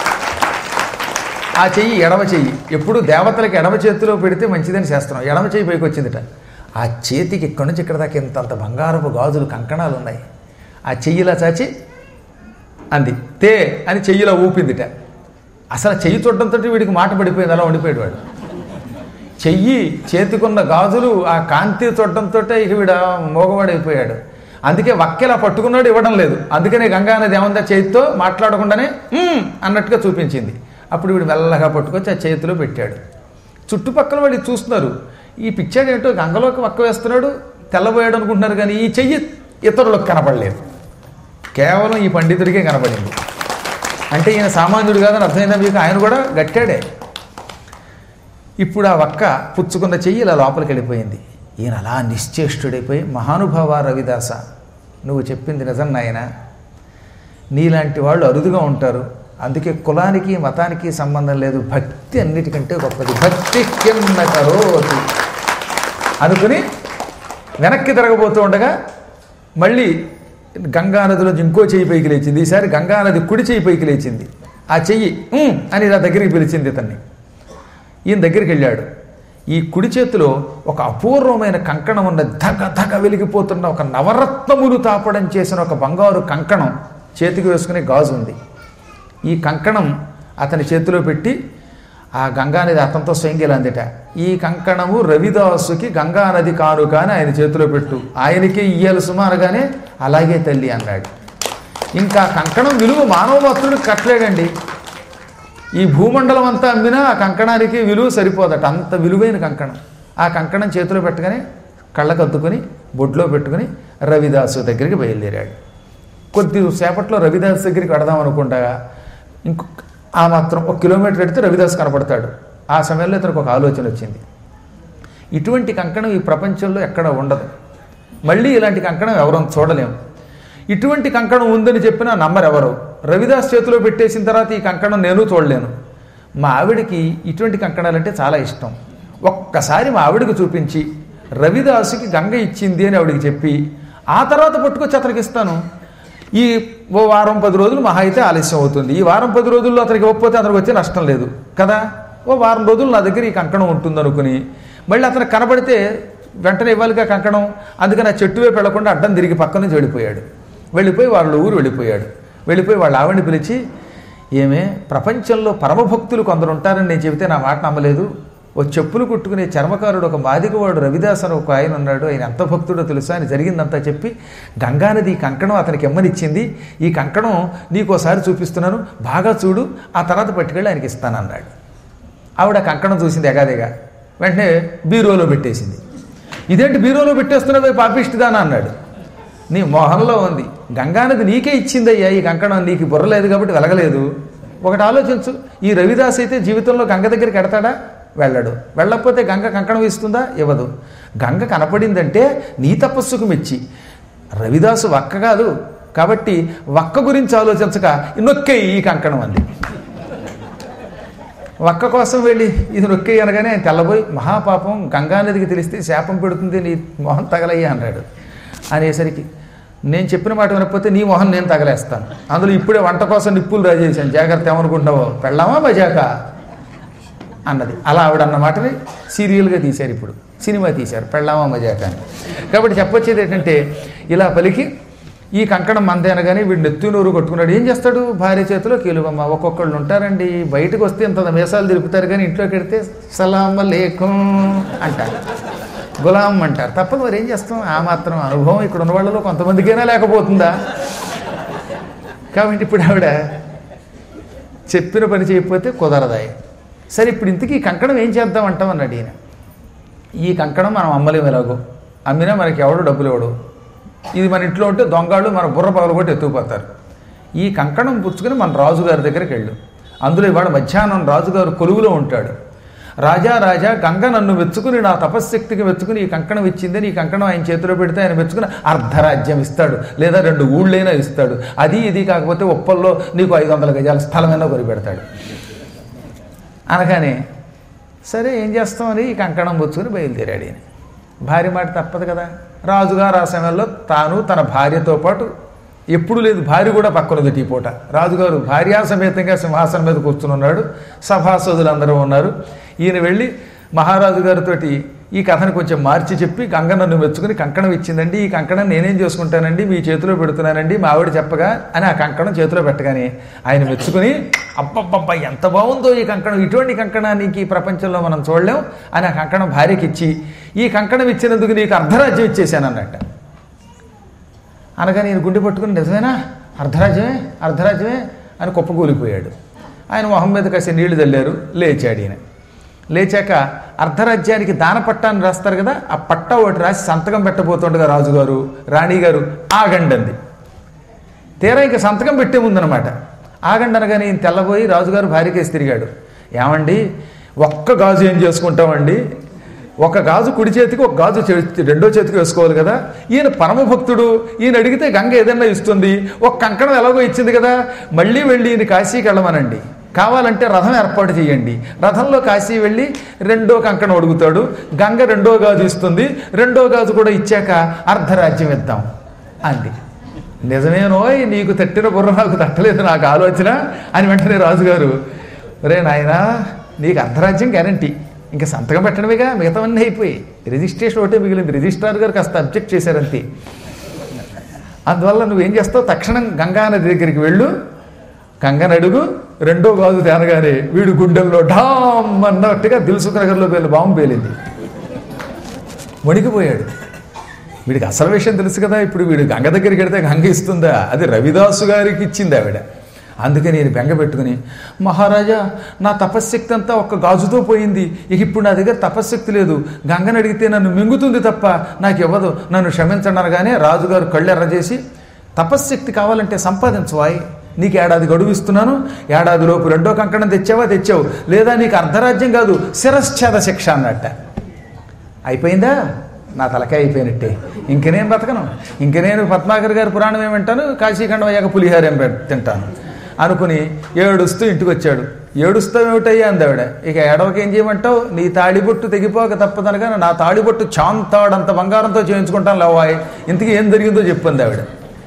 ఆ చెయ్యి ఎడమ చెయ్యి ఎప్పుడు దేవతలకి ఎడమ చేతిలో పెడితే మంచిదని శాస్త్రం ఎడమ చెయ్యి పైకి వచ్చిందిట ఆ చేతికి ఇక్కడి నుంచి ఇక్కడ దాకా ఇంతంత బంగారపు గాజులు కంకణాలు ఉన్నాయి ఆ చెయ్యిలా చాచి అంది తే అని చెయ్యిలా ఊపిందిట అసలు చెయ్యి చూడడంతో వీడికి మాట పడిపోయింది అలా ఉండిపోయాడు వాడు చెయ్యి చేతికున్న గాజులు ఆ కాంతి చూడడంతో ఇక వీడ మోగవాడైపోయాడు అందుకే వక్కెలా పట్టుకున్నాడు ఇవ్వడం లేదు అందుకనే గంగానది ఏమందా చేతితో మాట్లాడకుండానే "మ్మ్" అన్నట్టుగా చూపించింది అప్పుడు వీడు మెల్లగా పట్టుకొచ్చి ఆ చేతిలో పెట్టాడు చుట్టుపక్కల వాళ్ళు ఇది చూస్తున్నారు ఈ పిచ్చాడు ఏంటో గంగలోకి వక్క వేస్తున్నాడు తెల్లబోయాడు అనుకుంటున్నారు కానీ ఈ చెయ్యి ఇతరులకు కనపడలేదు కేవలం ఈ పండితుడికే కనపడింది అంటే ఈయన సామాన్యుడు కాదని అర్థమైందా మీకు ఆయన కూడా గట్టాడే ఇప్పుడు ఆ వక్క పుచ్చుకున్న చెయ్యి ఇలా లోపలికి వెళ్ళిపోయింది ఈయన అలా నిశ్చేష్టుడైపోయి మహానుభావ రవిదాస నువ్వు చెప్పింది నిజం నాయన నీలాంటి వాళ్ళు అరుదుగా ఉంటారు అందుకే కులానికి మతానికి సంబంధం లేదు భక్తి అన్నిటికంటే గొప్పది భక్తి కింద కరోతి అనుకుని వెనక్కి తిరగబోతూ ఉండగా మళ్ళీ గంగానదిలో ఇంకో చెయ్యి పైకి లేచింది ఈసారి గంగానది కుడి చెయ్యి పైకి లేచింది ఆ చెయ్యి "ఉమ్" అని నా దగ్గరికి పిలిచింది ఇతన్ని ఈయన దగ్గరికి వెళ్ళాడు ఈ కుడి చేతిలో ఒక అపూర్వమైన కంకణం ఉన్న ధగ ధగ వెలిగిపోతున్న ఒక నవరత్నములు తాపడం చేసిన ఒక బంగారు కంకణం చేతికి వేసుకునే గాజు ఉంది ఈ కంకణం అతని చేతిలో పెట్టి ఆ గంగానది అతనితో స్వయంగా అందిట ఈ కంకణము రవిదాసుకి గంగానది కానుక అని ఆయన చేతిలో పెట్టు ఆయనకే ఇయ్యాలి సుమా అనగానే అలాగే తల్లి అన్నాడు ఇంకా కంకణం విలువ మానవ మాత్రుడికి కట్టలేడండి ఈ భూమండలం అంతా అమ్మినా ఆ కంకణానికి విలువ సరిపోదట అంత విలువైన కంకణం ఆ కంకణం చేతిలో పెట్టగానే కళ్ళకు అద్దుకొని బొడ్లో పెట్టుకుని రవిదాసు దగ్గరికి బయలుదేరాడు కొద్ది సేపట్లో రవిదాస్ దగ్గరికి వెడదాం అనుకుంటా ఇంకొక ఆ మాత్రం ఒక కిలోమీటర్ ఎడితే రవిదాస్ కనపడతాడు ఆ సమయంలో ఇతనికి ఒక ఆలోచన వచ్చింది ఇటువంటి కంకణం ఈ ప్రపంచంలో ఎక్కడ ఉండదు మళ్ళీ ఇలాంటి కంకణం ఎవరూ చూడలేము ఇటువంటి కంకణం ఉందని చెప్పినా నమ్మరు ఎవరు రవిదాస్ చేతిలో పెట్టేసిన తర్వాత ఈ కంకణం నేను చూడలేను మా ఆవిడకి ఇటువంటి కంకణాలంటే చాలా ఇష్టం ఒక్కసారి మా ఆవిడకి చూపించి రవిదాసుకి గంగ ఇచ్చింది అని ఆవిడకి చెప్పి ఆ తర్వాత పట్టుకొచ్చి అతనికి ఇస్తాను ఈ ఓ వారం పది రోజులు మహా అయితే ఆలస్యం అవుతుంది ఈ వారం పది రోజుల్లో అతనికి ఇవ్వకపోతే అతనికి వచ్చే నష్టం లేదు కదా ఓ వారం రోజులు నా దగ్గర ఈ కంకణం ఉంటుంది అనుకుని మళ్ళీ అతనికి కనబడితే వెంటనే ఇవ్వాలిగా కంకణం అందుకని ఆ చెట్టు వైపు వెళ్లకుండా అడ్డం తిరిగి పక్క నుంచి వెళ్ళిపోయాడు వెళ్ళిపోయి వాళ్ళ ఊరు వెళ్ళిపోయాడు వెళ్ళిపోయి వాళ్ళ ఆవిడని పిలిచి ఏమే ప్రపంచంలో పరమభక్తులు కొందరు ఉంటారని నేను చెబితే నా మాట నమ్మలేదు ఓ చెప్పులు కుట్టుకునే చర్మకారుడు ఒక మాదిగవాడు రవిదాస్ అని ఒక ఆయన ఉన్నాడు ఆయన ఎంత భక్తుడో తెలుసా అని జరిగిందంతా చెప్పి గంగానది ఈ కంకణం అతనికి ఎమ్మనిచ్చింది ఈ కంకణం నీకోసారి చూపిస్తున్నాను బాగా చూడు ఆ తర్వాత పట్టుకెళ్ళి ఆయనకి ఇస్తానన్నాడు ఆవిడ ఆ కంకణం చూసింది ఎగాదిగా వెంటనే బీరోలో పెట్టేసింది ఇదేంటి బీరోలో పెట్టేస్తున్నావు పాపిష్టిదానా అన్నాడు నీ మోహంలో ఉంది గంగానది నీకే ఇచ్చిందయ్యా ఈ కంకణం నీకు బుర్ర లేదు కాబట్టి వెలగలేదు ఒకటి ఆలోచించు ఈ రవిదాస్ అయితే జీవితంలో గంగ దగ్గరికి ఎడతాడా వెళ్ళడు వెళ్ళకపోతే గంగ కంకణం ఇస్తుందా ఇవ్వదు గంగ కనపడిందంటే నీ తపస్సుకు మెచ్చి రవిదాసు వక్క కాదు కాబట్టి వక్క గురించి ఆలోచించక నొక్కే ఈ కంకణం అంది వక్క కోసం వెళ్ళి ఇది నొక్కి అనగానే ఆయన తెల్లబోయి మహాపాపం గంగానదికి తెలిస్తే శాపం పెడుతుంది నీ మొహం తగలయ్యా అన్నాడు అనేసరికి నేను చెప్పిన మాట వినకపోతే నీ మొహం నేను తగలేస్తాను అందులో ఇప్పుడే వంట కోసం నిప్పులు రాజేశాను జాగ్రత్త ఏమనుకుంటావో పెళ్ళామా మజాక అన్నది అలా ఆవిడ అన్న మాటని సీరియల్గా తీశారు ఇప్పుడు సినిమా తీశారు పెళ్ళామా మజాక అని కాబట్టి చెప్పొచ్చేది ఏంటంటే ఇలా పలికి ఈ కంకణం మందే అనగానే వీడు నెత్తి నూరు కొట్టుకున్నాడు ఏం చేస్తాడు భార్య చేతిలో కీలుబమ్మ ఒక్కొక్కళ్ళు ఉంటారండి బయటకు వస్తే ఇంత మేసాలు తిరుగుతారు కానీ ఇంట్లోకి వెడితే సలాం లేకం అంటారు గులాం అంటారు తప్పదు మరి ఏం చేస్తాం ఆ మాత్రం అనుభవం ఇక్కడ ఉన్న వాళ్ళలో కొంతమందికైనా లేకపోతుందా కాబట్టి ఇప్పుడు ఆవిడ చెప్పిన పని చేయకపోతే కుదరదాయి సరే ఇప్పుడు ఇంతకీ ఈ కంకణం ఏం చేద్దాం అంటాం అన్నాడు ఈయన ఈ కంకణం మనం అమ్మలేము ఎలాగో అమ్మినా మనకి ఎవడు డబ్బులు ఇవ్వడు ఇది మన ఇంట్లో ఉంటే దొంగళ్ళు మన బుర్ర పగలు కొట్టి ఎత్తుకుపోతారు ఈ కంకణం పుచ్చుకొని మన రాజుగారి దగ్గరికి వెళ్ళు అందులో ఇవాళ మధ్యాహ్నం రాజుగారు కొలువులో ఉంటాడు రాజా రాజా గంగ నన్ను మెచ్చుకుని నా తపశ్శక్తికి మెచ్చుకుని ఈ కంకణం ఇచ్చిందని ఈ కంకణం ఆయన చేతిలో పెడితే ఆయన మెచ్చుకుని అర్ధరాజ్యం ఇస్తాడు లేదా రెండు ఊళ్ళైనా ఇస్తాడు అది ఇది కాకపోతే ఉప్పల్లో నీకు ఐదు వందల గజాల స్థలమైనా కొని పెడతాడు అనగానే సరే ఏం చేస్తామని ఈ కంకణం పుచ్చుకుని బయలుదేరాడు ఈయన భార్య మాట తప్పదు కదా రాజుగారు ఆ సమయంలో తాను తన భార్యతో పాటు ఎప్పుడు లేదు భార్య కూడా పక్కన ఉంది ఈ పూట రాజుగారు భార్యా సమేతంగా సింహాసనం మీద కూర్చుని ఉన్నాడు సభాసదులు అందరూ ఉన్నారు ఈయన వెళ్ళి మహారాజు గారితోటి ఈ కథను కొంచెం మార్చి చెప్పి గంగ నన్ను మెచ్చుకుని కంకణం ఇచ్చిందండి ఈ కంకణం నేనేం చేసుకుంటానండి మీ చేతిలో పెడుతున్నానండి మా ఆవిడ చెప్పగా అని ఆ కంకణం చేతిలో పెట్టగానే ఆయన మెచ్చుకుని అబ్బబ్బబ్బా ఎంత బాగుందో ఈ కంకణం ఇటువంటి కంకణానికి ఈ ప్రపంచంలో మనం చూడలేం అని ఆ కంకణం భార్యకి ఇచ్చి ఈ కంకణం ఇచ్చినందుకు నీకు అర్ధరాజ్యం ఇచ్చేసాను అన్నట్ట అనగా నేను గుండె పట్టుకుని నిజమేనా అర్ధరాజ్యమే అర్ధరాజ్యమే అని కుప్పకూలిపోయాడు ఆయన మొహం మీద కాసి నీళ్లు చల్లారు లేచాడు ఈయన లేచాక అర్ధరాజ్యానికి దాన పట్టాన్ని రాస్తారు కదా ఆ పట్టా ఒకటి రాసి సంతకం పెట్టబోతుండగా రాజుగారు రాణిగారు ఆగండి అంది తీరా ఇంకా సంతకం పెట్టే ముందనమాట ఆగండి అనగానే ఈయన తెల్లబోయి రాజుగారు భార్యకేసి తిరిగాడు ఏమండి ఒక్క గాజు ఏం చేసుకుంటామండి ఒక గాజు కుడి చేతికి ఒక గాజు చే- రెండో చేతికి వేసుకోవాలి కదా ఈయన పరమభక్తుడు ఈయన అడిగితే గంగ ఏదన్నా ఇస్తుంది ఒక కంకణం ఎలాగో ఇచ్చింది కదా మళ్ళీ వెళ్ళి ఈయన కాశీకి వెళ్ళమనండి కావాలంటే రథం ఏర్పాటు చేయండి రథంలో కాశీ వెళ్ళి రెండో కంకణం అడుగుతాడు గంగ రెండో గాజు ఇస్తుంది రెండో గాజు కూడా ఇచ్చాక అర్ధరాజ్యం ఇద్దాం అంది నిజమేనోయ్ నీకు తట్టిన బుర్ర నాకు తట్టలేదు నాకు ఆలోచన అని వెంటనే రాజుగారు రే నాయనా నీకు అర్ధరాజ్యం గ్యారంటీ ఇంకా సంతకం పెట్టడమేగా మిగతావన్నీ అయిపోయి రిజిస్ట్రేషన్ ఒకటే మిగిలింది రిజిస్ట్రార్ గారు కాస్త అబ్జెక్ట్ చేశారంతే అందువల్ల నువ్వేం చేస్తావు తక్షణం గంగా నది దగ్గరికి వెళ్ళు గంగని అడుగు రెండో గాజు తేనగానే వీడు గుండెల్లో ఢామ్ అన్నట్టుగా దిల్సుఖ్ నగర్లో పేలు బాంబు పేలింది వణికిపోయాడు వీడికి అసలు విషయం తెలుసు కదా ఇప్పుడు వీడు గంగ దగ్గరికి వెడితే గంగ ఇస్తుందా అది రవిదాసు గారికి ఇచ్చింది ఆవిడ అందుకే నేను బెంగ పెట్టుకుని మహారాజా నా తపశ్శక్తి అంతా ఒక్క గాజుతో పోయింది ఇక ఇప్పుడు నా దగ్గర తపశ్శక్తి లేదు గంగని అడిగితే నన్ను మింగుతుంది తప్ప నాకు ఇవ్వదు నన్ను క్షమించండి అనగానే రాజుగారు కళ్ళు ఎర్రజేసి తపశ్శక్తి కావాలంటే సంపాదించవాయి నీకు ఏడాది గడువు ఇస్తున్నాను ఏడాది లోపు రెండో కంకణం తెచ్చావా తెచ్చావు లేదా నీకు అర్ధరాజ్యం కాదు శిరశ్ఛేద శిక్ష అన్నట్ట అయిపోయిందా నా తలకాయ అయిపోయినట్టే ఇంక నేను బతకను ఇంక నేను పద్మాకర్ గారి పురాణం ఏమంటాను కాశీఖండం అయ్యాక పులిహారం పె- తింటాను అనుకుని ఏడుస్తూ ఇంటికి వచ్చాడు ఏడుస్తూ ఏమిటయ్యా అందావిడ ఇక ఏడవకి ఏం చేయమంటావు నీ తాళిబొట్టు తెగిపోక తప్పదనగా నా తాళిబొట్టు చాంతాడంత బంగారంతో చేయించుకుంటాను లేవాయ్ ఇంతకీ ఏం జరిగిందో చెప్పింది ఆవిడ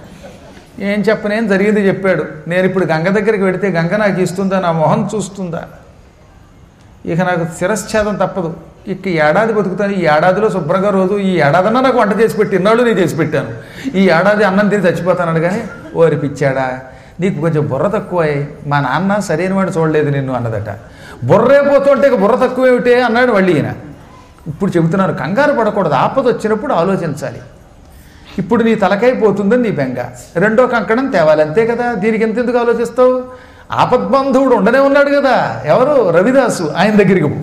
ఏం చెప్పనేం జరిగింది చెప్పాడు నేను ఇప్పుడు గంగ దగ్గరికి వెడితే గంగ నాకు ఇస్తుందా నా మొహం చూస్తుందా ఇక నాకు శిరశ్ఛేదం తప్పదు ఇక ఈ ఏడాది బతుకుతాను ఈ ఏడాదిలో శుభ్రంగా రోజు ఈ ఏడాదన్నా నాకు వంట చేసి పెట్టి ఇన్నాళ్ళు నేను చేసి పెట్టాను ఈ ఏడాది అన్నం తిని చచ్చిపోతాను కానీ ఓరి పిచ్చాడా నీకు కొంచెం బుర్ర తక్కువ మా నాన్న సరైన వాడు చూడలేదు నిన్ను అన్నదట బుర్రే పోతుంటే ఇక బుర్ర తక్కువ ఏమిటే అన్నాడు మళ్ళీ ఈయన ఇప్పుడు చెబుతున్నాను కంగారు పడకూడదు ఆపద వచ్చినప్పుడు ఆలోచించాలి ఇప్పుడు నీ తలకాయ పోతుందని నీ బెంగ రెండో కంకణం తేవాలి అంతే కదా దీనికి ఎంతెందుకు ఆలోచిస్తావు ఆపద్బంధువుడు ఉండనే ఉన్నాడు కదా ఎవరు రవిదాసు ఆయన దగ్గరికి పో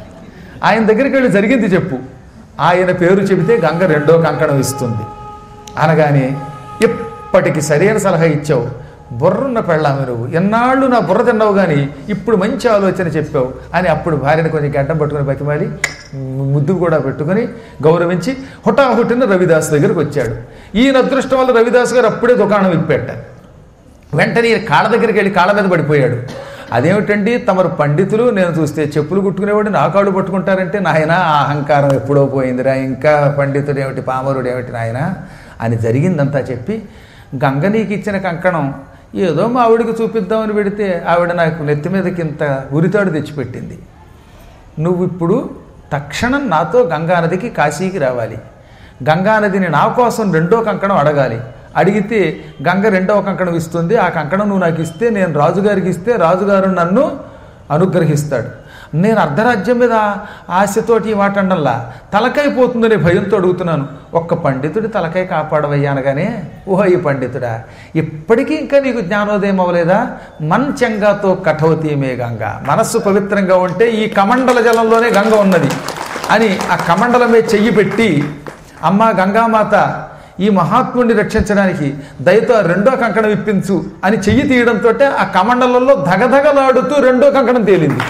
ఆయన దగ్గరికి వెళ్ళి జరిగింది చెప్పు ఆయన పేరు చెబితే గంగ రెండో కంకణం ఇస్తుంది అనగానే ఇప్పటికి సరైన సలహా ఇచ్చావు బుర్రున్న పెళ్ళాము నువ్వు ఎన్నాళ్ళు నా బుర్ర తిన్నావు కానీ ఇప్పుడు మంచి ఆలోచన చెప్పావు అని అప్పుడు భార్యను కొంచెం గడ్డం పట్టుకుని బతిమాలి ముద్దు కూడా పెట్టుకుని గౌరవించి హుటాహుటిన రవిదాస్ దగ్గరికి వచ్చాడు ఈయన అదృష్టం వల్ల రవిదాస్ గారు అప్పుడే దుకాణం ఇప్పెట్ట వెంటనే ఈయన కాళ్ళ దగ్గరికి వెళ్ళి కాళ్ళ మీద పడిపోయాడు అదేమిటండి తమరు పండితులు నేను చూస్తే చెప్పులు కుట్టుకునేవాడు నా కాళ్ళు పట్టుకుంటారంటే నాయన ఆ అహంకారం ఎప్పుడో పోయిందిరా ఇంకా పండితుడు ఏమిటి పామరుడు ఏమిటి నాయన అని జరిగిందంతా చెప్పి గంగ నీకు ఇచ్చిన కంకణం ఏదో మా ఆవిడికి చూపిద్దామని పెడితే ఆవిడ నాకు నెత్తి మీదకి ఇంత ఉరితాడు తెచ్చిపెట్టింది నువ్వు ఇప్పుడు తక్షణం నాతో గంగానదికి కాశీకి రావాలి గంగానదిని నా కోసం రెండో కంకణం అడగాలి అడిగితే గంగ రెండవ కంకణం ఇస్తుంది ఆ కంకణం నువ్వు నాకు ఇస్తే నేను రాజుగారికి ఇస్తే రాజుగారు నన్ను అనుగ్రహిస్తాడు నేను అర్ధరాజ్యం మీద ఆశతోటి ఈ మాట అండల్లా తలకాయ పోతుందనే భయంతో అడుగుతున్నాను ఒక్క పండితుడి తలకాయ కాపాడవయ్యా అనగానే ఓహో ఈ పండితుడా ఇప్పటికీ ఇంకా నీకు జ్ఞానోదయం అవ్వలేదా మంచంగాతో కఠవతి మే గంగ మనస్సు పవిత్రంగా ఉంటే ఈ కమండల జలంలోనే గంగ ఉన్నది అని ఆ కమండలమే చెయ్యి పెట్టి అమ్మ గంగామాత ఈ మహాత్ముడిని రక్షించడానికి దయతో ఆ రెండో కంకణం ఇప్పించు అని చెయ్యి తీయడంతో ఆ కమండలంలో ధగధగలాడుతూ రెండో కంకణం తేలింది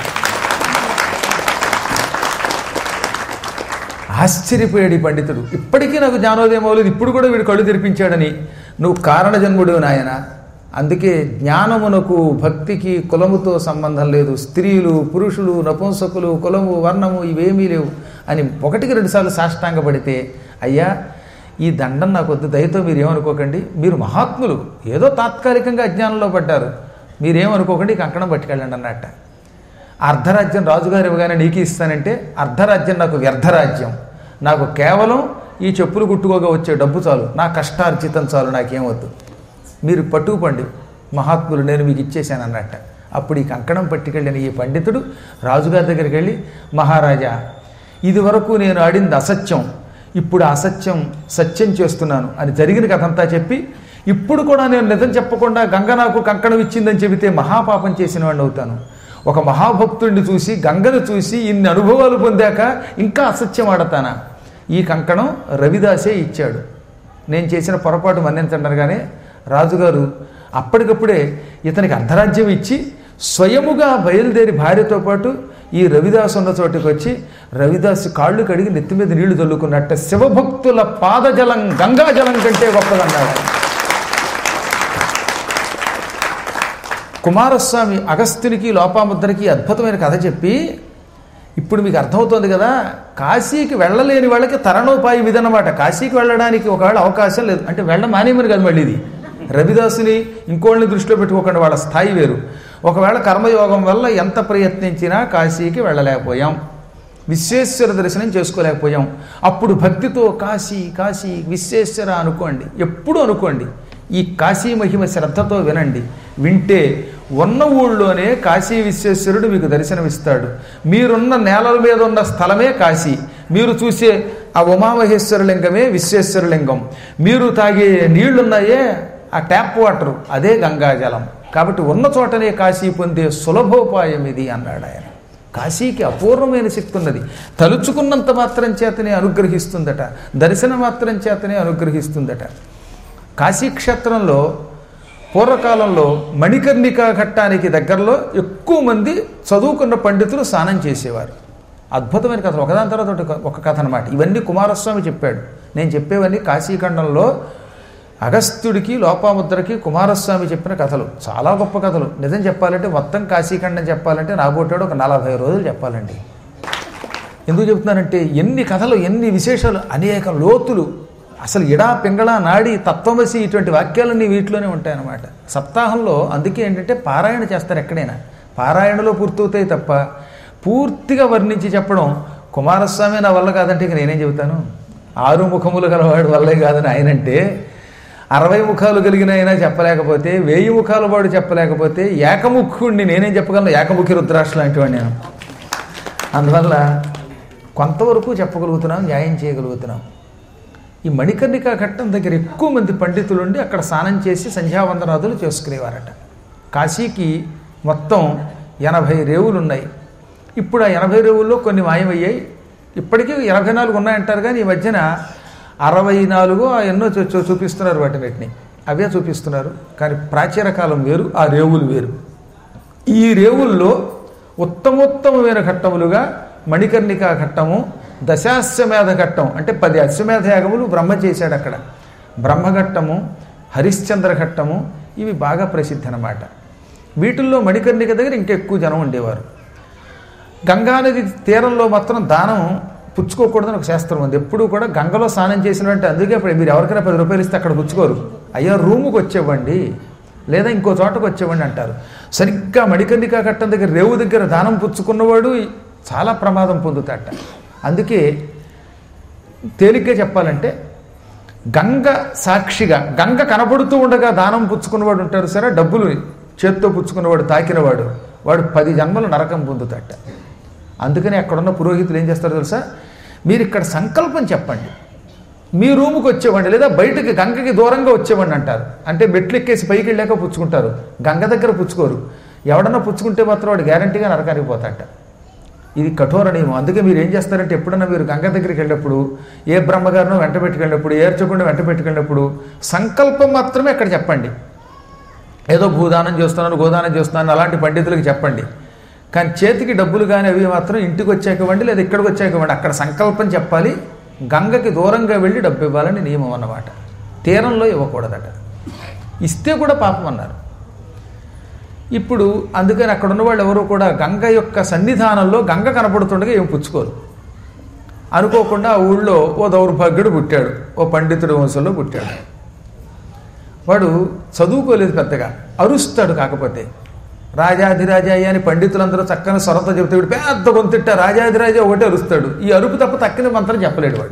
ఆశ్చర్యపోయాడు ఈ పండితుడు ఇప్పటికీ నాకు జ్ఞానోదయం అవ్వలేదు ఇప్పుడు కూడా వీడు కళ్ళు తెరిపించాడని నువ్వు కారణజన్ముడు నాయన అందుకే జ్ఞానమునకు భక్తికి కులముతో సంబంధం లేదు స్త్రీలు పురుషులు నపుంసకులు కులము వర్ణము ఇవేమీ లేవు అని ఒకటికి రెండుసార్లు సాష్టాంగ పడితే అయ్యా ఈ దండం నాకు వద్దు దయతో మీరు ఏమనుకోకండి మీరు మహాత్ములు ఏదో తాత్కాలికంగా అజ్ఞానంలో పడ్డారు మీరేమనుకోకండి ఈ కంకణం పట్టుకెళ్ళండి అన్నట్ట అర్ధరాజ్యం రాజుగారు ఇవ్వగానే నీకు ఇస్తానంటే అర్ధరాజ్యం నాకు వ్యర్థరాజ్యం నాకు కేవలం ఈ చెప్పులు కుట్టుకోగా వచ్చే డబ్బు చాలు నా కష్టార్జితం చాలు నాకేం వద్దు మీరు పట్టుకుపండి మహాత్ములు నేను మీకు ఇచ్చేశాను అన్నట్ట అప్పుడు ఈ కంకణం పట్టుకెళ్ళిన ఈ పండితుడు రాజుగారి దగ్గరికి వెళ్ళి మహారాజా ఇది వరకు నేను ఆడింది అసత్యం ఇప్పుడు ఆ అసత్యం సత్యం చేస్తున్నాను అని జరిగిన కథంతా చెప్పి ఇప్పుడు కూడా నేను నిజం చెప్పకుండా గంగ నాకు కంకణం ఇచ్చిందని చెబితే మహాపాపం చేసిన వాడిని అవుతాను ఒక మహాభక్తుడిని చూసి గంగను చూసి ఇన్ని అనుభవాలు పొందాక ఇంకా అసత్యం ఆడతానా ఈ కంకణం రవిదాసే ఇచ్చాడు నేను చేసిన పొరపాటు మన్నించండి అనగానే రాజుగారు అప్పటికప్పుడే ఇతనికి అర్ధరాజ్యం ఇచ్చి స్వయముగా బయలుదేరి భార్యతో పాటు ఈ రవిదాసు ఉన్న చోటికి వచ్చి రవిదాసు కాళ్ళు కడిగి నెత్తి మీద నీళ్లు చల్లుకున్నట్ట శివభక్తుల పాదజలం గంగాజలం కంటే గొప్పదన్నాడు ఆయన. కుమారస్వామి అగస్త్యునికి లోపాముద్రకి అద్భుతమైన కథ చెప్పి ఇప్పుడు మీకు అర్థమవుతోంది కదా కాశీకి వెళ్ళలేని వాళ్ళకి తరణోపాయం ఇదన్నమాట కాశీకి వెళ్ళడానికి ఒకవేళ అవకాశం లేదు అంటే వెళ్ళ మానేమని కదా మళ్ళీ ఇది రవిదాసుని ఇంకోళ్ళని దృష్టిలో పెట్టుకోకుండా వాళ్ళ స్థాయి వేరు ఒకవేళ కర్మయోగం వల్ల ఎంత ప్రయత్నించినా కాశీకి వెళ్ళలేకపోయాం విశ్వేశ్వర దర్శనం చేసుకోలేకపోయాం అప్పుడు భక్తితో కాశీ కాశీ విశ్వేశ్వర అనుకోండి ఎప్పుడు అనుకోండి ఈ కాశీ మహిమ శ్రద్ధతో వినండి వింటే ఉన్న ఊళ్ళోనే కాశీ విశ్వేశ్వరుడు మీకు దర్శనమిస్తాడు మీరున్న నేలల మీద ఉన్న స్థలమే కాశీ మీరు చూసే ఆ ఉమామహేశ్వర లింగమే విశ్వేశ్వర లింగం మీరు తాగే నీళ్లున్నాయే ఆ ట్యాప్ వాటర్ అదే గంగాజలం కాబట్టి ఉన్న చోటనే కాశీ పొందే సులభోపాయం ఇది అన్నాడు ఆయన కాశీకి అపూర్వమైన శక్తి ఉన్నది తలుచుకున్నంత మాత్రం చేతనే అనుగ్రహిస్తుందట దర్శన మాత్రం చేతనే అనుగ్రహిస్తుందట కాశీక్షేత్రంలో పూర్వకాలంలో మణికర్ణికా ఘట్టానికి దగ్గరలో ఎక్కువ మంది చదువుకున్న పండితులు స్నానం చేసేవారు అద్భుతమైన కథలు ఒకదాని తర్వాత ఒకటి ఒక కథ అనమాట ఇవన్నీ కుమారస్వామి చెప్పాడు నేను చెప్పేవన్నీ కాశీఖండంలో అగస్త్యుడికి లోపాముద్రకి కుమారస్వామి చెప్పిన కథలు చాలా గొప్ప కథలు నిజం చెప్పాలంటే మొత్తం కాశీఖండం చెప్పాలంటే నాబోటాడు ఒక నలభై రోజులు చెప్పాలండి ఎందుకు చెప్తున్నానంటే ఎన్ని కథలు ఎన్ని విశేషాలు అనేక లోతులు అసలు ఇడా పింగళ నాడి తత్వమసి ఇటువంటి వాక్యాలన్నీ వీటిలోనే ఉంటాయన్నమాట సప్తాహంలో అందుకే ఏంటంటే పారాయణ చేస్తారు ఎక్కడైనా పారాయణలో పూర్తవుతాయి తప్ప పూర్తిగా వర్ణించి చెప్పడం కుమారస్వామి నా వల్ల కాదంటే ఇక నేనేం చెబుతాను ఆరు ముఖములు గలవాడు వల్లే కాదని ఆయనంటే అరవై ముఖాలు కలిగిన అయినా చెప్పలేకపోతే వెయ్యి ముఖాల వాడు చెప్పలేకపోతే ఏకముఖుణ్ణి నేనేం చెప్పగలను ఏకముఖి రుద్రాక్ష లాంటి వాడిని నేను అందువల్ల కొంతవరకు చెప్పగలుగుతున్నాం న్యాయం చేయగలుగుతున్నాం ఈ మణికర్ణికా ఘట్టం దగ్గర ఎక్కువ మంది పండితులు ఉండి అక్కడ స్నానం చేసి సంధ్యావందనాదులు చేసుకునేవారట కాశీకి మొత్తం ఎనభై రేవులు ఉన్నాయి ఇప్పుడు ఆ ఎనభై రేవుల్లో కొన్ని మాయమయ్యాయి ఇప్పటికీ ఎనభై నాలుగు ఉన్నాయంటారు కానీ ఈ మధ్యన అరవై నాలుగు ఆ ఎన్నో చూ- చూ- చూపిస్తున్నారు వాటిని అవే చూపిస్తున్నారు కానీ ప్రాచీన కాలం వేరు ఆ రేవులు వేరు ఈ రేవుల్లో ఉత్తమోత్తమమైన ఘట్టములుగా మణికర్ణికా ఘట్టము దశాశ్వమేధ ఘట్టం అంటే పది అశ్వమేధ యాగములు బ్రహ్మ చేశాడు అక్కడ బ్రహ్మఘట్టము హరిశ్చంద్ర ఘట్టము ఇవి బాగా ప్రసిద్ధి అన్నమాట వీటిల్లో మణికర్ణిక దగ్గర ఇంకెక్కువ జనం ఉండేవారు గంగానది తీరంలో మాత్రం దానం పుచ్చుకోకూడదని ఒక శాస్త్రం ఉంది ఎప్పుడు కూడా గంగలో స్నానం చేసినట్టు అందుకే ఇప్పుడు మీరు ఎవరికైనా పది రూపాయలు ఇస్తే అక్కడ పుచ్చుకోరు అయ్యా రూముకి వచ్చేవ్వండి లేదా ఇంకో చోటకు వచ్చేవ్వండి అంటారు సరిగ్గా మణికర్ణికా కట్టం దగ్గర రేవు దగ్గర దానం పుచ్చుకున్నవాడు చాలా ప్రమాదం పొందుతాట అందుకే తేలిగ్గా చెప్పాలంటే గంగ సాక్షిగా గంగ కనపడుతూ ఉండగా దానం పుచ్చుకున్నవాడు ఉంటారు సరే డబ్బులు చేత్తో పుచ్చుకున్నవాడు తాకినవాడు వాడు పది జన్మలు నరకం పొందుతాట అందుకని అక్కడున్న పురోహితులు ఏం చేస్తారో తెలుసా మీరు ఇక్కడ సంకల్పం చెప్పండి మీ రూముకి వచ్చేవ్వండి లేదా బయటకి గంగకి దూరంగా వచ్చేవ్వండి అంటారు అంటే మెట్లు ఎక్కేసి పైకి వెళ్ళాక పుచ్చుకుంటారు గంగ దగ్గర పుచ్చుకోరు ఎవడన్నా పుచ్చుకుంటే మాత్రం వాడు గ్యారంటీగా నరకానికి పోతాట ఇది కఠోర నియమం అందుకే మీరు ఏం చేస్తారంటే ఎప్పుడన్నా మీరు గంగ దగ్గరికి వెళ్ళినప్పుడు ఏ బ్రహ్మగారినో వెంట పెట్టుకెళ్ళినప్పుడు ఏర్చకుండా వెంట పెట్టుకెళ్ళినప్పుడు సంకల్పం మాత్రమే అక్కడ చెప్పండి ఏదో భూదానం చేస్తున్నాను గోదానం చేస్తున్నాను అలాంటి పండితులకు చెప్పండి కానీ చేతికి డబ్బులు కానీ అవి మాత్రం ఇంటికి వచ్చాక ఇవ్వండి లేదా ఇక్కడికి వచ్చాక ఇవ్వండి అక్కడ సంకల్పం చెప్పాలి గంగకి దూరంగా వెళ్ళి డబ్బు ఇవ్వాలని నియమం అన్నమాట తీరంలో ఇవ్వకూడదట ఇస్తే కూడా పాపం అన్నారు ఇప్పుడు అందుకని అక్కడ ఉన్న వాళ్ళు ఎవరు కూడా గంగ యొక్క సన్నిధానంలో గంగ కనపడుతుండగా ఏం పుచ్చుకోరు అనుకోకుండా ఆ ఊళ్ళో ఓ దౌర్భాగ్యుడు పుట్టాడు ఓ పండితుడి వంశంలో పుట్టాడు వాడు చదువుకోలేదు పెద్దగా అరుస్తాడు కాకపోతే రాజాధిరాజా అని పండితులందరూ చక్కని స్వరంతో చెబుతే వీడు పెద్ద గొంతుట్ట రాజాధిరాజా ఒకటే అరుస్తాడు ఈ అరుపు తప్ప తక్కిన మంత్రం చెప్పలేడు వాడు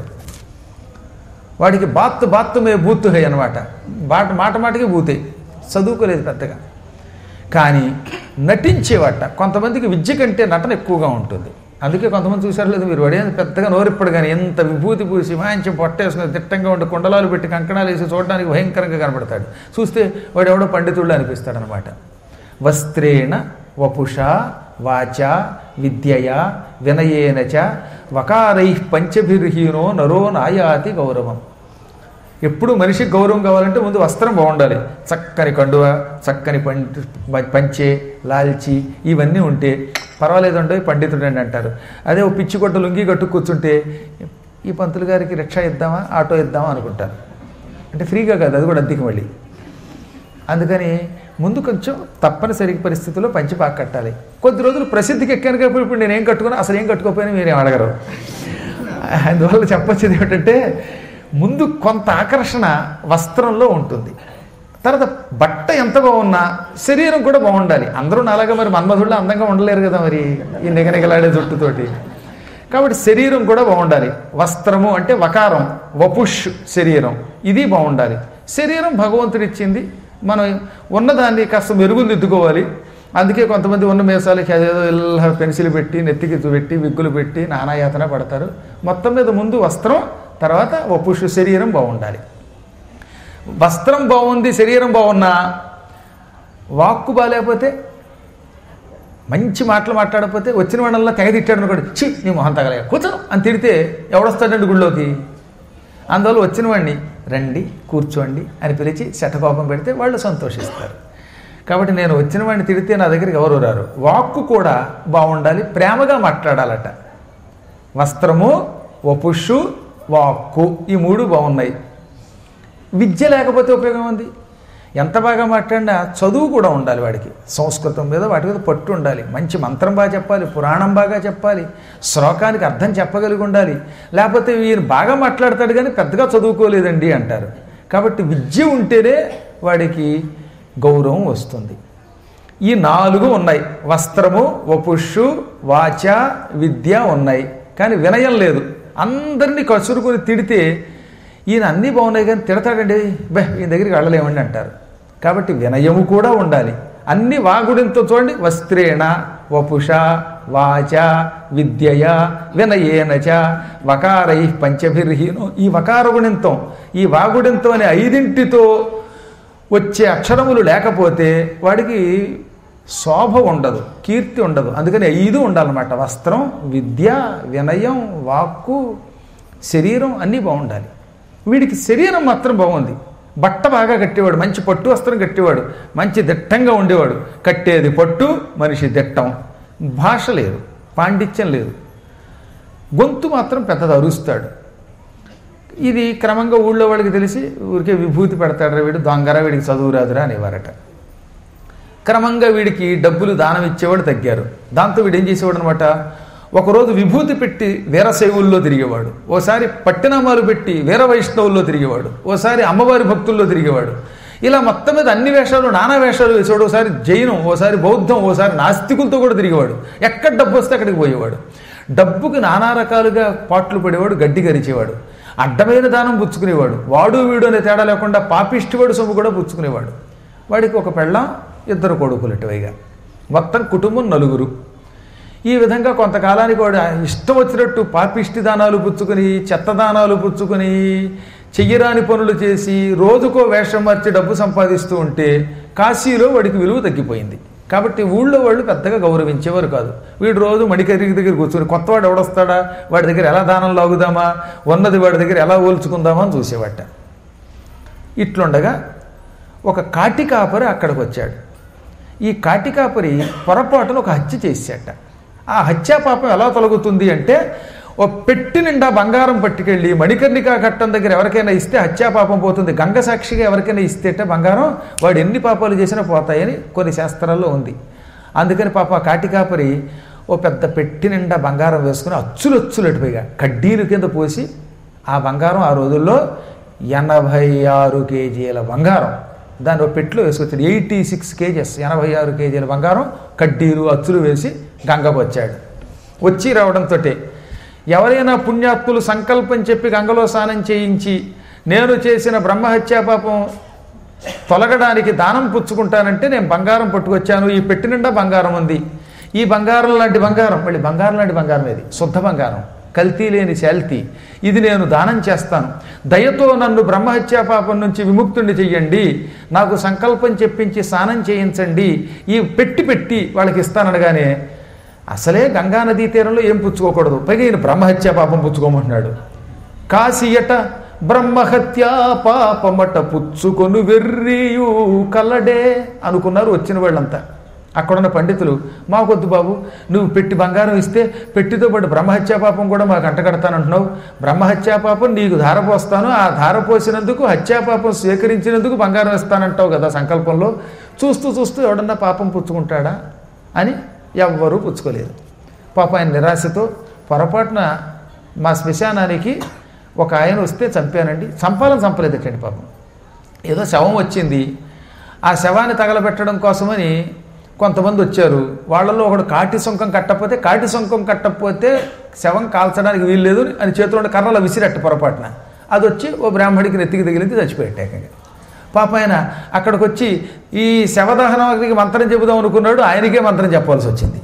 వాడికి బాత్ బాత్ మే బూత్ హై అనమాట మాట మాట మాటకి బూతే చదువుకోలేదు పెద్దగా కానీ నటించేవాట కొంతమందికి విద్య కంటే నటన ఎక్కువగా ఉంటుంది అందుకే కొంతమంది చూశారు లేదు మీరు వాడే పెద్దగా నోరిప్పుడు కానీ ఎంత విభూతి పూసి మంచి పొట్టేసుకుని దిట్టంగా ఉండి కుండలాలు పెట్టి కంకణాలు వేసి చూడడానికి భయంకరంగా కనబడతాడు చూస్తే వాడు ఎవడో పండితుళ్ళు అనిపిస్తాడు అనమాట వస్త్రేణ వపుష వాచ విద్యయ వినయేన చ వకారై పంచభిర్హీనో నరో నాయాతి గౌరవం ఎప్పుడు మనిషికి గౌరవం కావాలంటే ముందు వస్త్రం బాగుండాలి చక్కని కండువ చక్కని పంచ పంచె లాల్చి ఇవన్నీ ఉంటే పర్వాలేదండో పండితుడు అని అంటారు అదే ఓ పిచ్చి కొట్ట లుంగి కట్టు కూర్చుంటే ఈ పంతులు గారికి రిక్షా ఇద్దామా ఆటో ఇద్దామా అనుకుంటారు అంటే ఫ్రీగా కాదు అది కూడా అద్దెకి మళ్ళీ అందుకని ముందు కొంచెం తప్పనిసరి పరిస్థితుల్లో పంచి బాగా కట్టాలి కొద్ది రోజులు ప్రసిద్ధికి ఎక్కాను కాబట్టి ఇప్పుడు నేను ఏం కట్టుకున్నా అసలు ఏం కట్టుకోకపోయినా మీరేం అడగరు అందువల్ల చెప్పొచ్చేది ఏమిటంటే ముందు కొంత ఆకర్షణ వస్త్రంలో ఉంటుంది తర్వాత బట్ట ఎంత బాగున్నా శరీరం కూడా బాగుండాలి అందరూ నాలాగా మరి మన్మధుళ్ళు అందంగా ఉండలేరు కదా మరి ఈ నిగనిగలాడే జుట్టుతోటి కాబట్టి శరీరం కూడా బాగుండాలి వస్త్రము అంటే వకారం వపుష్ శరీరం ఇది బాగుండాలి శరీరం భగవంతుడిచ్చింది మనం ఉన్నదాన్ని కాస్త మెరుగులు దిద్దుకోవాలి అందుకే కొంతమంది ఉన్న మేసాలకి అదేదో ఇలా పెన్సిల్ పెట్టి నెత్తికి పెట్టి విగ్గులు పెట్టి నానాయాతన పడతారు మొత్తం మీద ముందు వస్త్రం తర్వాత వపుష్ శరీరం బాగుండాలి వస్త్రం బాగుంది శరీరం బాగున్నా వాక్కు బాగాలేకపోతే మంచి మాటలు మాట్లాడకపోతే వచ్చిన వాళ్ళల్లో తెగ తిట్టాడు అనుకోండి చి నీ మొహం తగలే కూర్చో అని తిడితే ఎవడొస్తాడండి గుళ్ళోకి అందువల్ల వచ్చిన వాడిని రండి కూర్చోండి అని పిలిచి శతకోపం పెడితే వాళ్ళు సంతోషిస్తారు కాబట్టి నేను వచ్చిన వాడిని తిడితే నా దగ్గరికి ఎవరు రారు వాక్కు కూడా బాగుండాలి ప్రేమగా మాట్లాడాలట వస్త్రము వపుషు వాక్కు ఈ మూడు బాగున్నాయి విద్య లేకపోతే ఉపయోగం ఉంది ఎంత బాగా మాట్లాడినా చదువు కూడా ఉండాలి వాడికి సంస్కృతం మీద వాటి మీద పట్టు ఉండాలి మంచి మంత్రం బాగా చెప్పాలి పురాణం బాగా చెప్పాలి శ్లోకానికి అర్థం చెప్పగలిగి ఉండాలి లేకపోతే ఈయన బాగా మాట్లాడతాడు కానీ పెద్దగా చదువుకోలేదండి అంటారు కాబట్టి విద్య ఉంటేనే వాడికి గౌరవం వస్తుంది ఈ నాలుగు ఉన్నాయి వస్త్రము వపుషు వాచ విద్య ఉన్నాయి కానీ వినయం లేదు అందరినీ కసురుకొని తిడితే ఈయన అన్నీ బాగున్నాయి కానీ తిడతాడండి బే ఈయన దగ్గరికి వెళ్ళలేమండి అంటారు కాబట్టి వినయము కూడా ఉండాలి అన్ని వాగుడింతో చూడండి వస్త్రేణ వపుష వాచ విద్యయ వినయేనచ వకారై పంచభిర్హీను ఈ వకార గుణింతం ఈ వాగుడింతం అనే ఐదింటితో వచ్చే అక్షరములు లేకపోతే వాడికి శోభ ఉండదు కీర్తి ఉండదు అందుకని ఐదు ఉండాలన్నమాట వస్త్రం విద్య వినయం వాక్కు శరీరం అన్నీ బాగుండాలి వీడికి శరీరం మాత్రం బాగుంది బట్ట బాగా కట్టేవాడు మంచి పట్టు వస్త్రం కట్టేవాడు మంచి దిట్టంగా ఉండేవాడు కట్టేది పట్టు మనిషి దిట్టం భాష లేదు పాండిత్యం లేదు గొంతు మాత్రం పెద్దది అరుస్తాడు ఇది క్రమంగా ఊళ్ళో వాడికి తెలిసి ఊరికే విభూతి పెడతాడు వీడు దొంగరా వీడికి చదువు రాదురా అనేవారట క్రమంగా వీడికి డబ్బులు దానం ఇచ్చేవాడు తగ్గారు దాంతో వీడు ఏం చేసేవాడు అనమాట ఒకరోజు విభూతి పెట్టి వీరశైవుల్లో తిరిగేవాడు ఓసారి పట్టినామాలు పెట్టి వీర వైష్ణవుల్లో తిరిగేవాడు ఓసారి అమ్మవారి భక్తుల్లో తిరిగేవాడు ఇలా మొత్తం మీద అన్ని వేషాలు నానా వేషాలు వేసేవాడు ఓసారి జైనం ఓసారి బౌద్ధం ఓసారి నాస్తికులతో కూడా తిరిగేవాడు ఎక్కడ డబ్బు వస్తే అక్కడికి పోయేవాడు డబ్బుకి నానా రకాలుగా పాటలు పడేవాడు గడ్డి గరిచేవాడు అడ్డమైన దానం పుచ్చుకునేవాడు వాడు వీడు అనే తేడా లేకుండా పాపిష్టివాడు సొమ్ము కూడా పుచ్చుకునేవాడు వాడికి ఒక పెళ్ళం ఇద్దరు కొడుకులు ఇటువైగా మొత్తం కుటుంబం నలుగురు ఈ విధంగా కొంతకాలానికి వాడు ఇష్టం వచ్చినట్టు పాపిష్టి దానాలు పుచ్చుకుని చెత్త దానాలు పుచ్చుకుని చెయ్యరాని పనులు చేసి రోజుకో వేషం మార్చి డబ్బు సంపాదిస్తూ ఉంటే కాశీలో వాడికి విలువ తగ్గిపోయింది కాబట్టి ఊళ్ళో వాళ్ళు పెద్దగా గౌరవించేవారు కాదు వీడు రోజు మడికరికి దగ్గర కూర్చొని కొత్తవాడు ఎవడొస్తాడా వాడి దగ్గర ఎలా దానం లాగుదామా ఉన్నది వాడి దగ్గర ఎలా ఓల్చుకుందామా అని చూసేవాట ఇట్లుండగా ఒక కాటికాపరి అక్కడికి వచ్చాడు ఈ కాటికాపరి పొరపాటున ఒక హత్య చేశాట ఆ హత్యా పాపం ఎలా తొలగుతుంది అంటే ఓ పెట్టి నిండా బంగారం పట్టుకెళ్ళి మణికర్ణికా ఘట్టం దగ్గర ఎవరికైనా ఇస్తే హత్యా పాపం పోతుంది గంగ సాక్షిగా ఎవరికైనా ఇస్తేట బంగారం వాడు ఎన్ని పాపాలు చేసినా పోతాయని కొన్ని శాస్త్రాల్లో ఉంది అందుకని పాప ఆ కాటికాపరి ఓ పెద్ద పెట్టి నిండా బంగారం వేసుకుని అచ్చులు అచ్చులు అటుపైగా కడ్డీలు కింద పోసి ఆ బంగారం ఆ రోజుల్లో ఎనభై ఆరు కేజీల బంగారం దాన్ని ఒక పెట్టులో వేసుకొచ్చాడు ఎయిటీ సిక్స్ కేజెస్ ఎనభై ఆరు కేజీల బంగారం కడ్డీలు అచ్చులు వేసి గంగకు వచ్చాడు వచ్చి రావడంతో ఎవరైనా పుణ్యాత్ములు సంకల్పం చెప్పి గంగలో స్నానం చేయించి నేను చేసిన బ్రహ్మహత్యా పాపం తొలగడానికి దానం పుచ్చుకుంటానంటే నేను బంగారం పట్టుకొచ్చాను ఈ పెట్టి నిండా బంగారం ఉంది ఈ బంగారం లాంటి బంగారం మళ్ళీ బంగారం లాంటి బంగారం ఇది శుద్ధ బంగారం కల్తీ లేని శాల్తీ ఇది నేను దానం చేస్తాను దయతో నన్ను బ్రహ్మహత్యా పాపం నుంచి విముక్తుడిని చెయ్యండి నాకు సంకల్పం చెప్పించి స్నానం చేయించండి ఈ పెట్టి పెట్టి వాళ్ళకి ఇస్తాననగానే అసలే గంగా నదీ తీరంలో ఏం పుచ్చుకోకూడదు పైగా ఈయన బ్రహ్మహత్యా పాపం పుచ్చుకోమంటున్నాడు కాశీయట బ్రహ్మహత్యా పాపమట పుచ్చుకొను వెర్రియు కలడే అనుకున్నారు వచ్చిన వాళ్ళంతా అక్కడున్న పండితులు మాకొద్దు బాబు నువ్వు పెట్టి బంగారం ఇస్తే పెట్టితో పాటు బ్రహ్మహత్యా పాపం కూడా మాకు అంటగడతానంటున్నావు బ్రహ్మహత్యా పాపం నీకు ధార పోస్తాను ఆ ధార పోసినందుకు హత్యా పాపం స్వీకరించినందుకు బంగారం ఇస్తానంటావు కదా సంకల్పంలో చూస్తూ చూస్తూ ఎవడన్నా పాపం పుచ్చుకుంటాడా అని ఎవ్వరూ పుచ్చుకోలేదు పాప ఆయన నిరాశతో పొరపాటున మా శ్మశానానికి ఒక ఆయన వస్తే చంపానండి చంపాలని చంపలేదటండి పాపం ఏదో శవం వచ్చింది ఆ శవాన్ని తగలబెట్టడం కోసమని కొంతమంది వచ్చారు వాళ్ళల్లో ఒకడు కాటి సొంకం కట్టకపోతే కాటి సొంకం కట్టకపోతే శవం కాల్చడానికి వీల్లేదు అని చేతిలో ఉన్న కర్రలు విసిరట్టు పొరపాటున అది వచ్చి ఓ బ్రాహ్మడికి నెత్తికి తగిలింది చచ్చిపోయాడు పాప ఆయన అక్కడికి వచ్చి ఈ శవదహనానికి మంత్రం చెబుదాం అనుకున్నాడు ఆయనకే మంత్రం చెప్పాల్సి వచ్చింది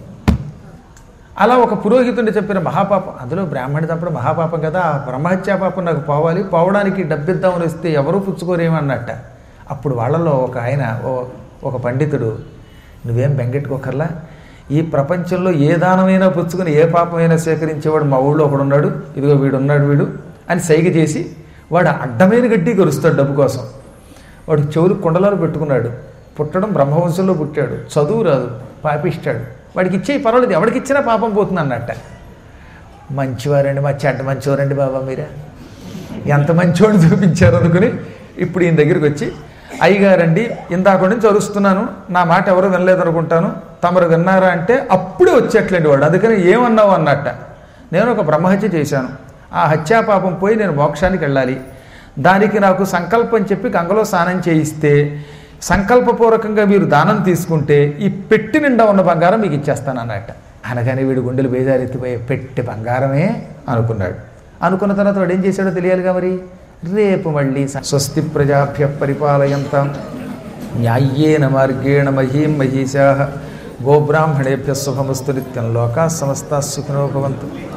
అలా ఒక పురోహితుడిని చెప్పిన మహాపాపం అందులో బ్రాహ్మణి చంపడం మహాపాపం కదా ఆ బ్రహ్మహత్యా పాపం నాకు పోవాలి పోవడానికి డబ్బిద్దామని వస్తే ఎవరూ పుచ్చుకోరేమన్నట్ట అప్పుడు వాళ్ళలో ఒక ఆయన ఓ ఒక పండితుడు నువ్వేం బెంగెట్టుకోకర్లా ఈ ప్రపంచంలో ఏ దానమైనా పుచ్చుకుని ఏ పాపమైనా సేకరించేవాడు మా ఊళ్ళో ఒకడు ఉన్నాడు ఇదిగో వీడు ఉన్నాడు వీడు అని సైగ చేసి వాడు అడ్డమైన గడ్డి గరుస్తాడు డబ్బు కోసం వాడు చెవులు కుండలాలు పెట్టుకున్నాడు పుట్టడం బ్రహ్మవంశంలో పుట్టాడు చదువు రాదు పాపిస్తాడు వాడికి ఇచ్చే పర్వాలేదు ఎవడికి ఇచ్చినా పాపం పోతుంది అన్నట్ట మంచివారండి మా చెడ్డ మంచివారండి బాబా మీరే ఎంత మంచివాడిని చూపించారు అనుకుని ఇప్పుడు ఈయన దగ్గరికి వచ్చి అయ్యగారండి ఇందాక నుంచి అరుస్తున్నాను నా మాట ఎవరు వినలేదనుకుంటాను తమరు విన్నారా అంటే అప్పుడే వచ్చేట్లేండి వాడు అందుకని ఏమన్నావు అన్నట్ట నేను ఒక బ్రహ్మహత్య చేశాను ఆ హత్యా పాపం పోయి నేను మోక్షానికి వెళ్ళాలి దానికి నాకు సంకల్పం చెప్పి గంగలో స్నానం చేయిస్తే సంకల్పపూర్వకంగా మీరు దానం తీసుకుంటే ఈ పెట్టి నిండా ఉన్న బంగారం మీకు ఇచ్చేస్తాను అన్నట్ట అనగానే వీడు గుండెలు బేజారెత్తిపోయే పెట్టి బంగారమే అనుకున్నాడు అనుకున్న తర్వాత వాడు ఏం చేశాడో తెలియాలిగా మరి రేపు మళ్ళీ స- స్వస్తి ప్రజాభ్య పరిపాలయంతాం న్యాయ్యేన మార్గేణ మహీం మహీషా గోబ్రాహ్మణేభ్య శుభమస్తు నిత్యం లోకా సమస్త సుఖినో భవంతు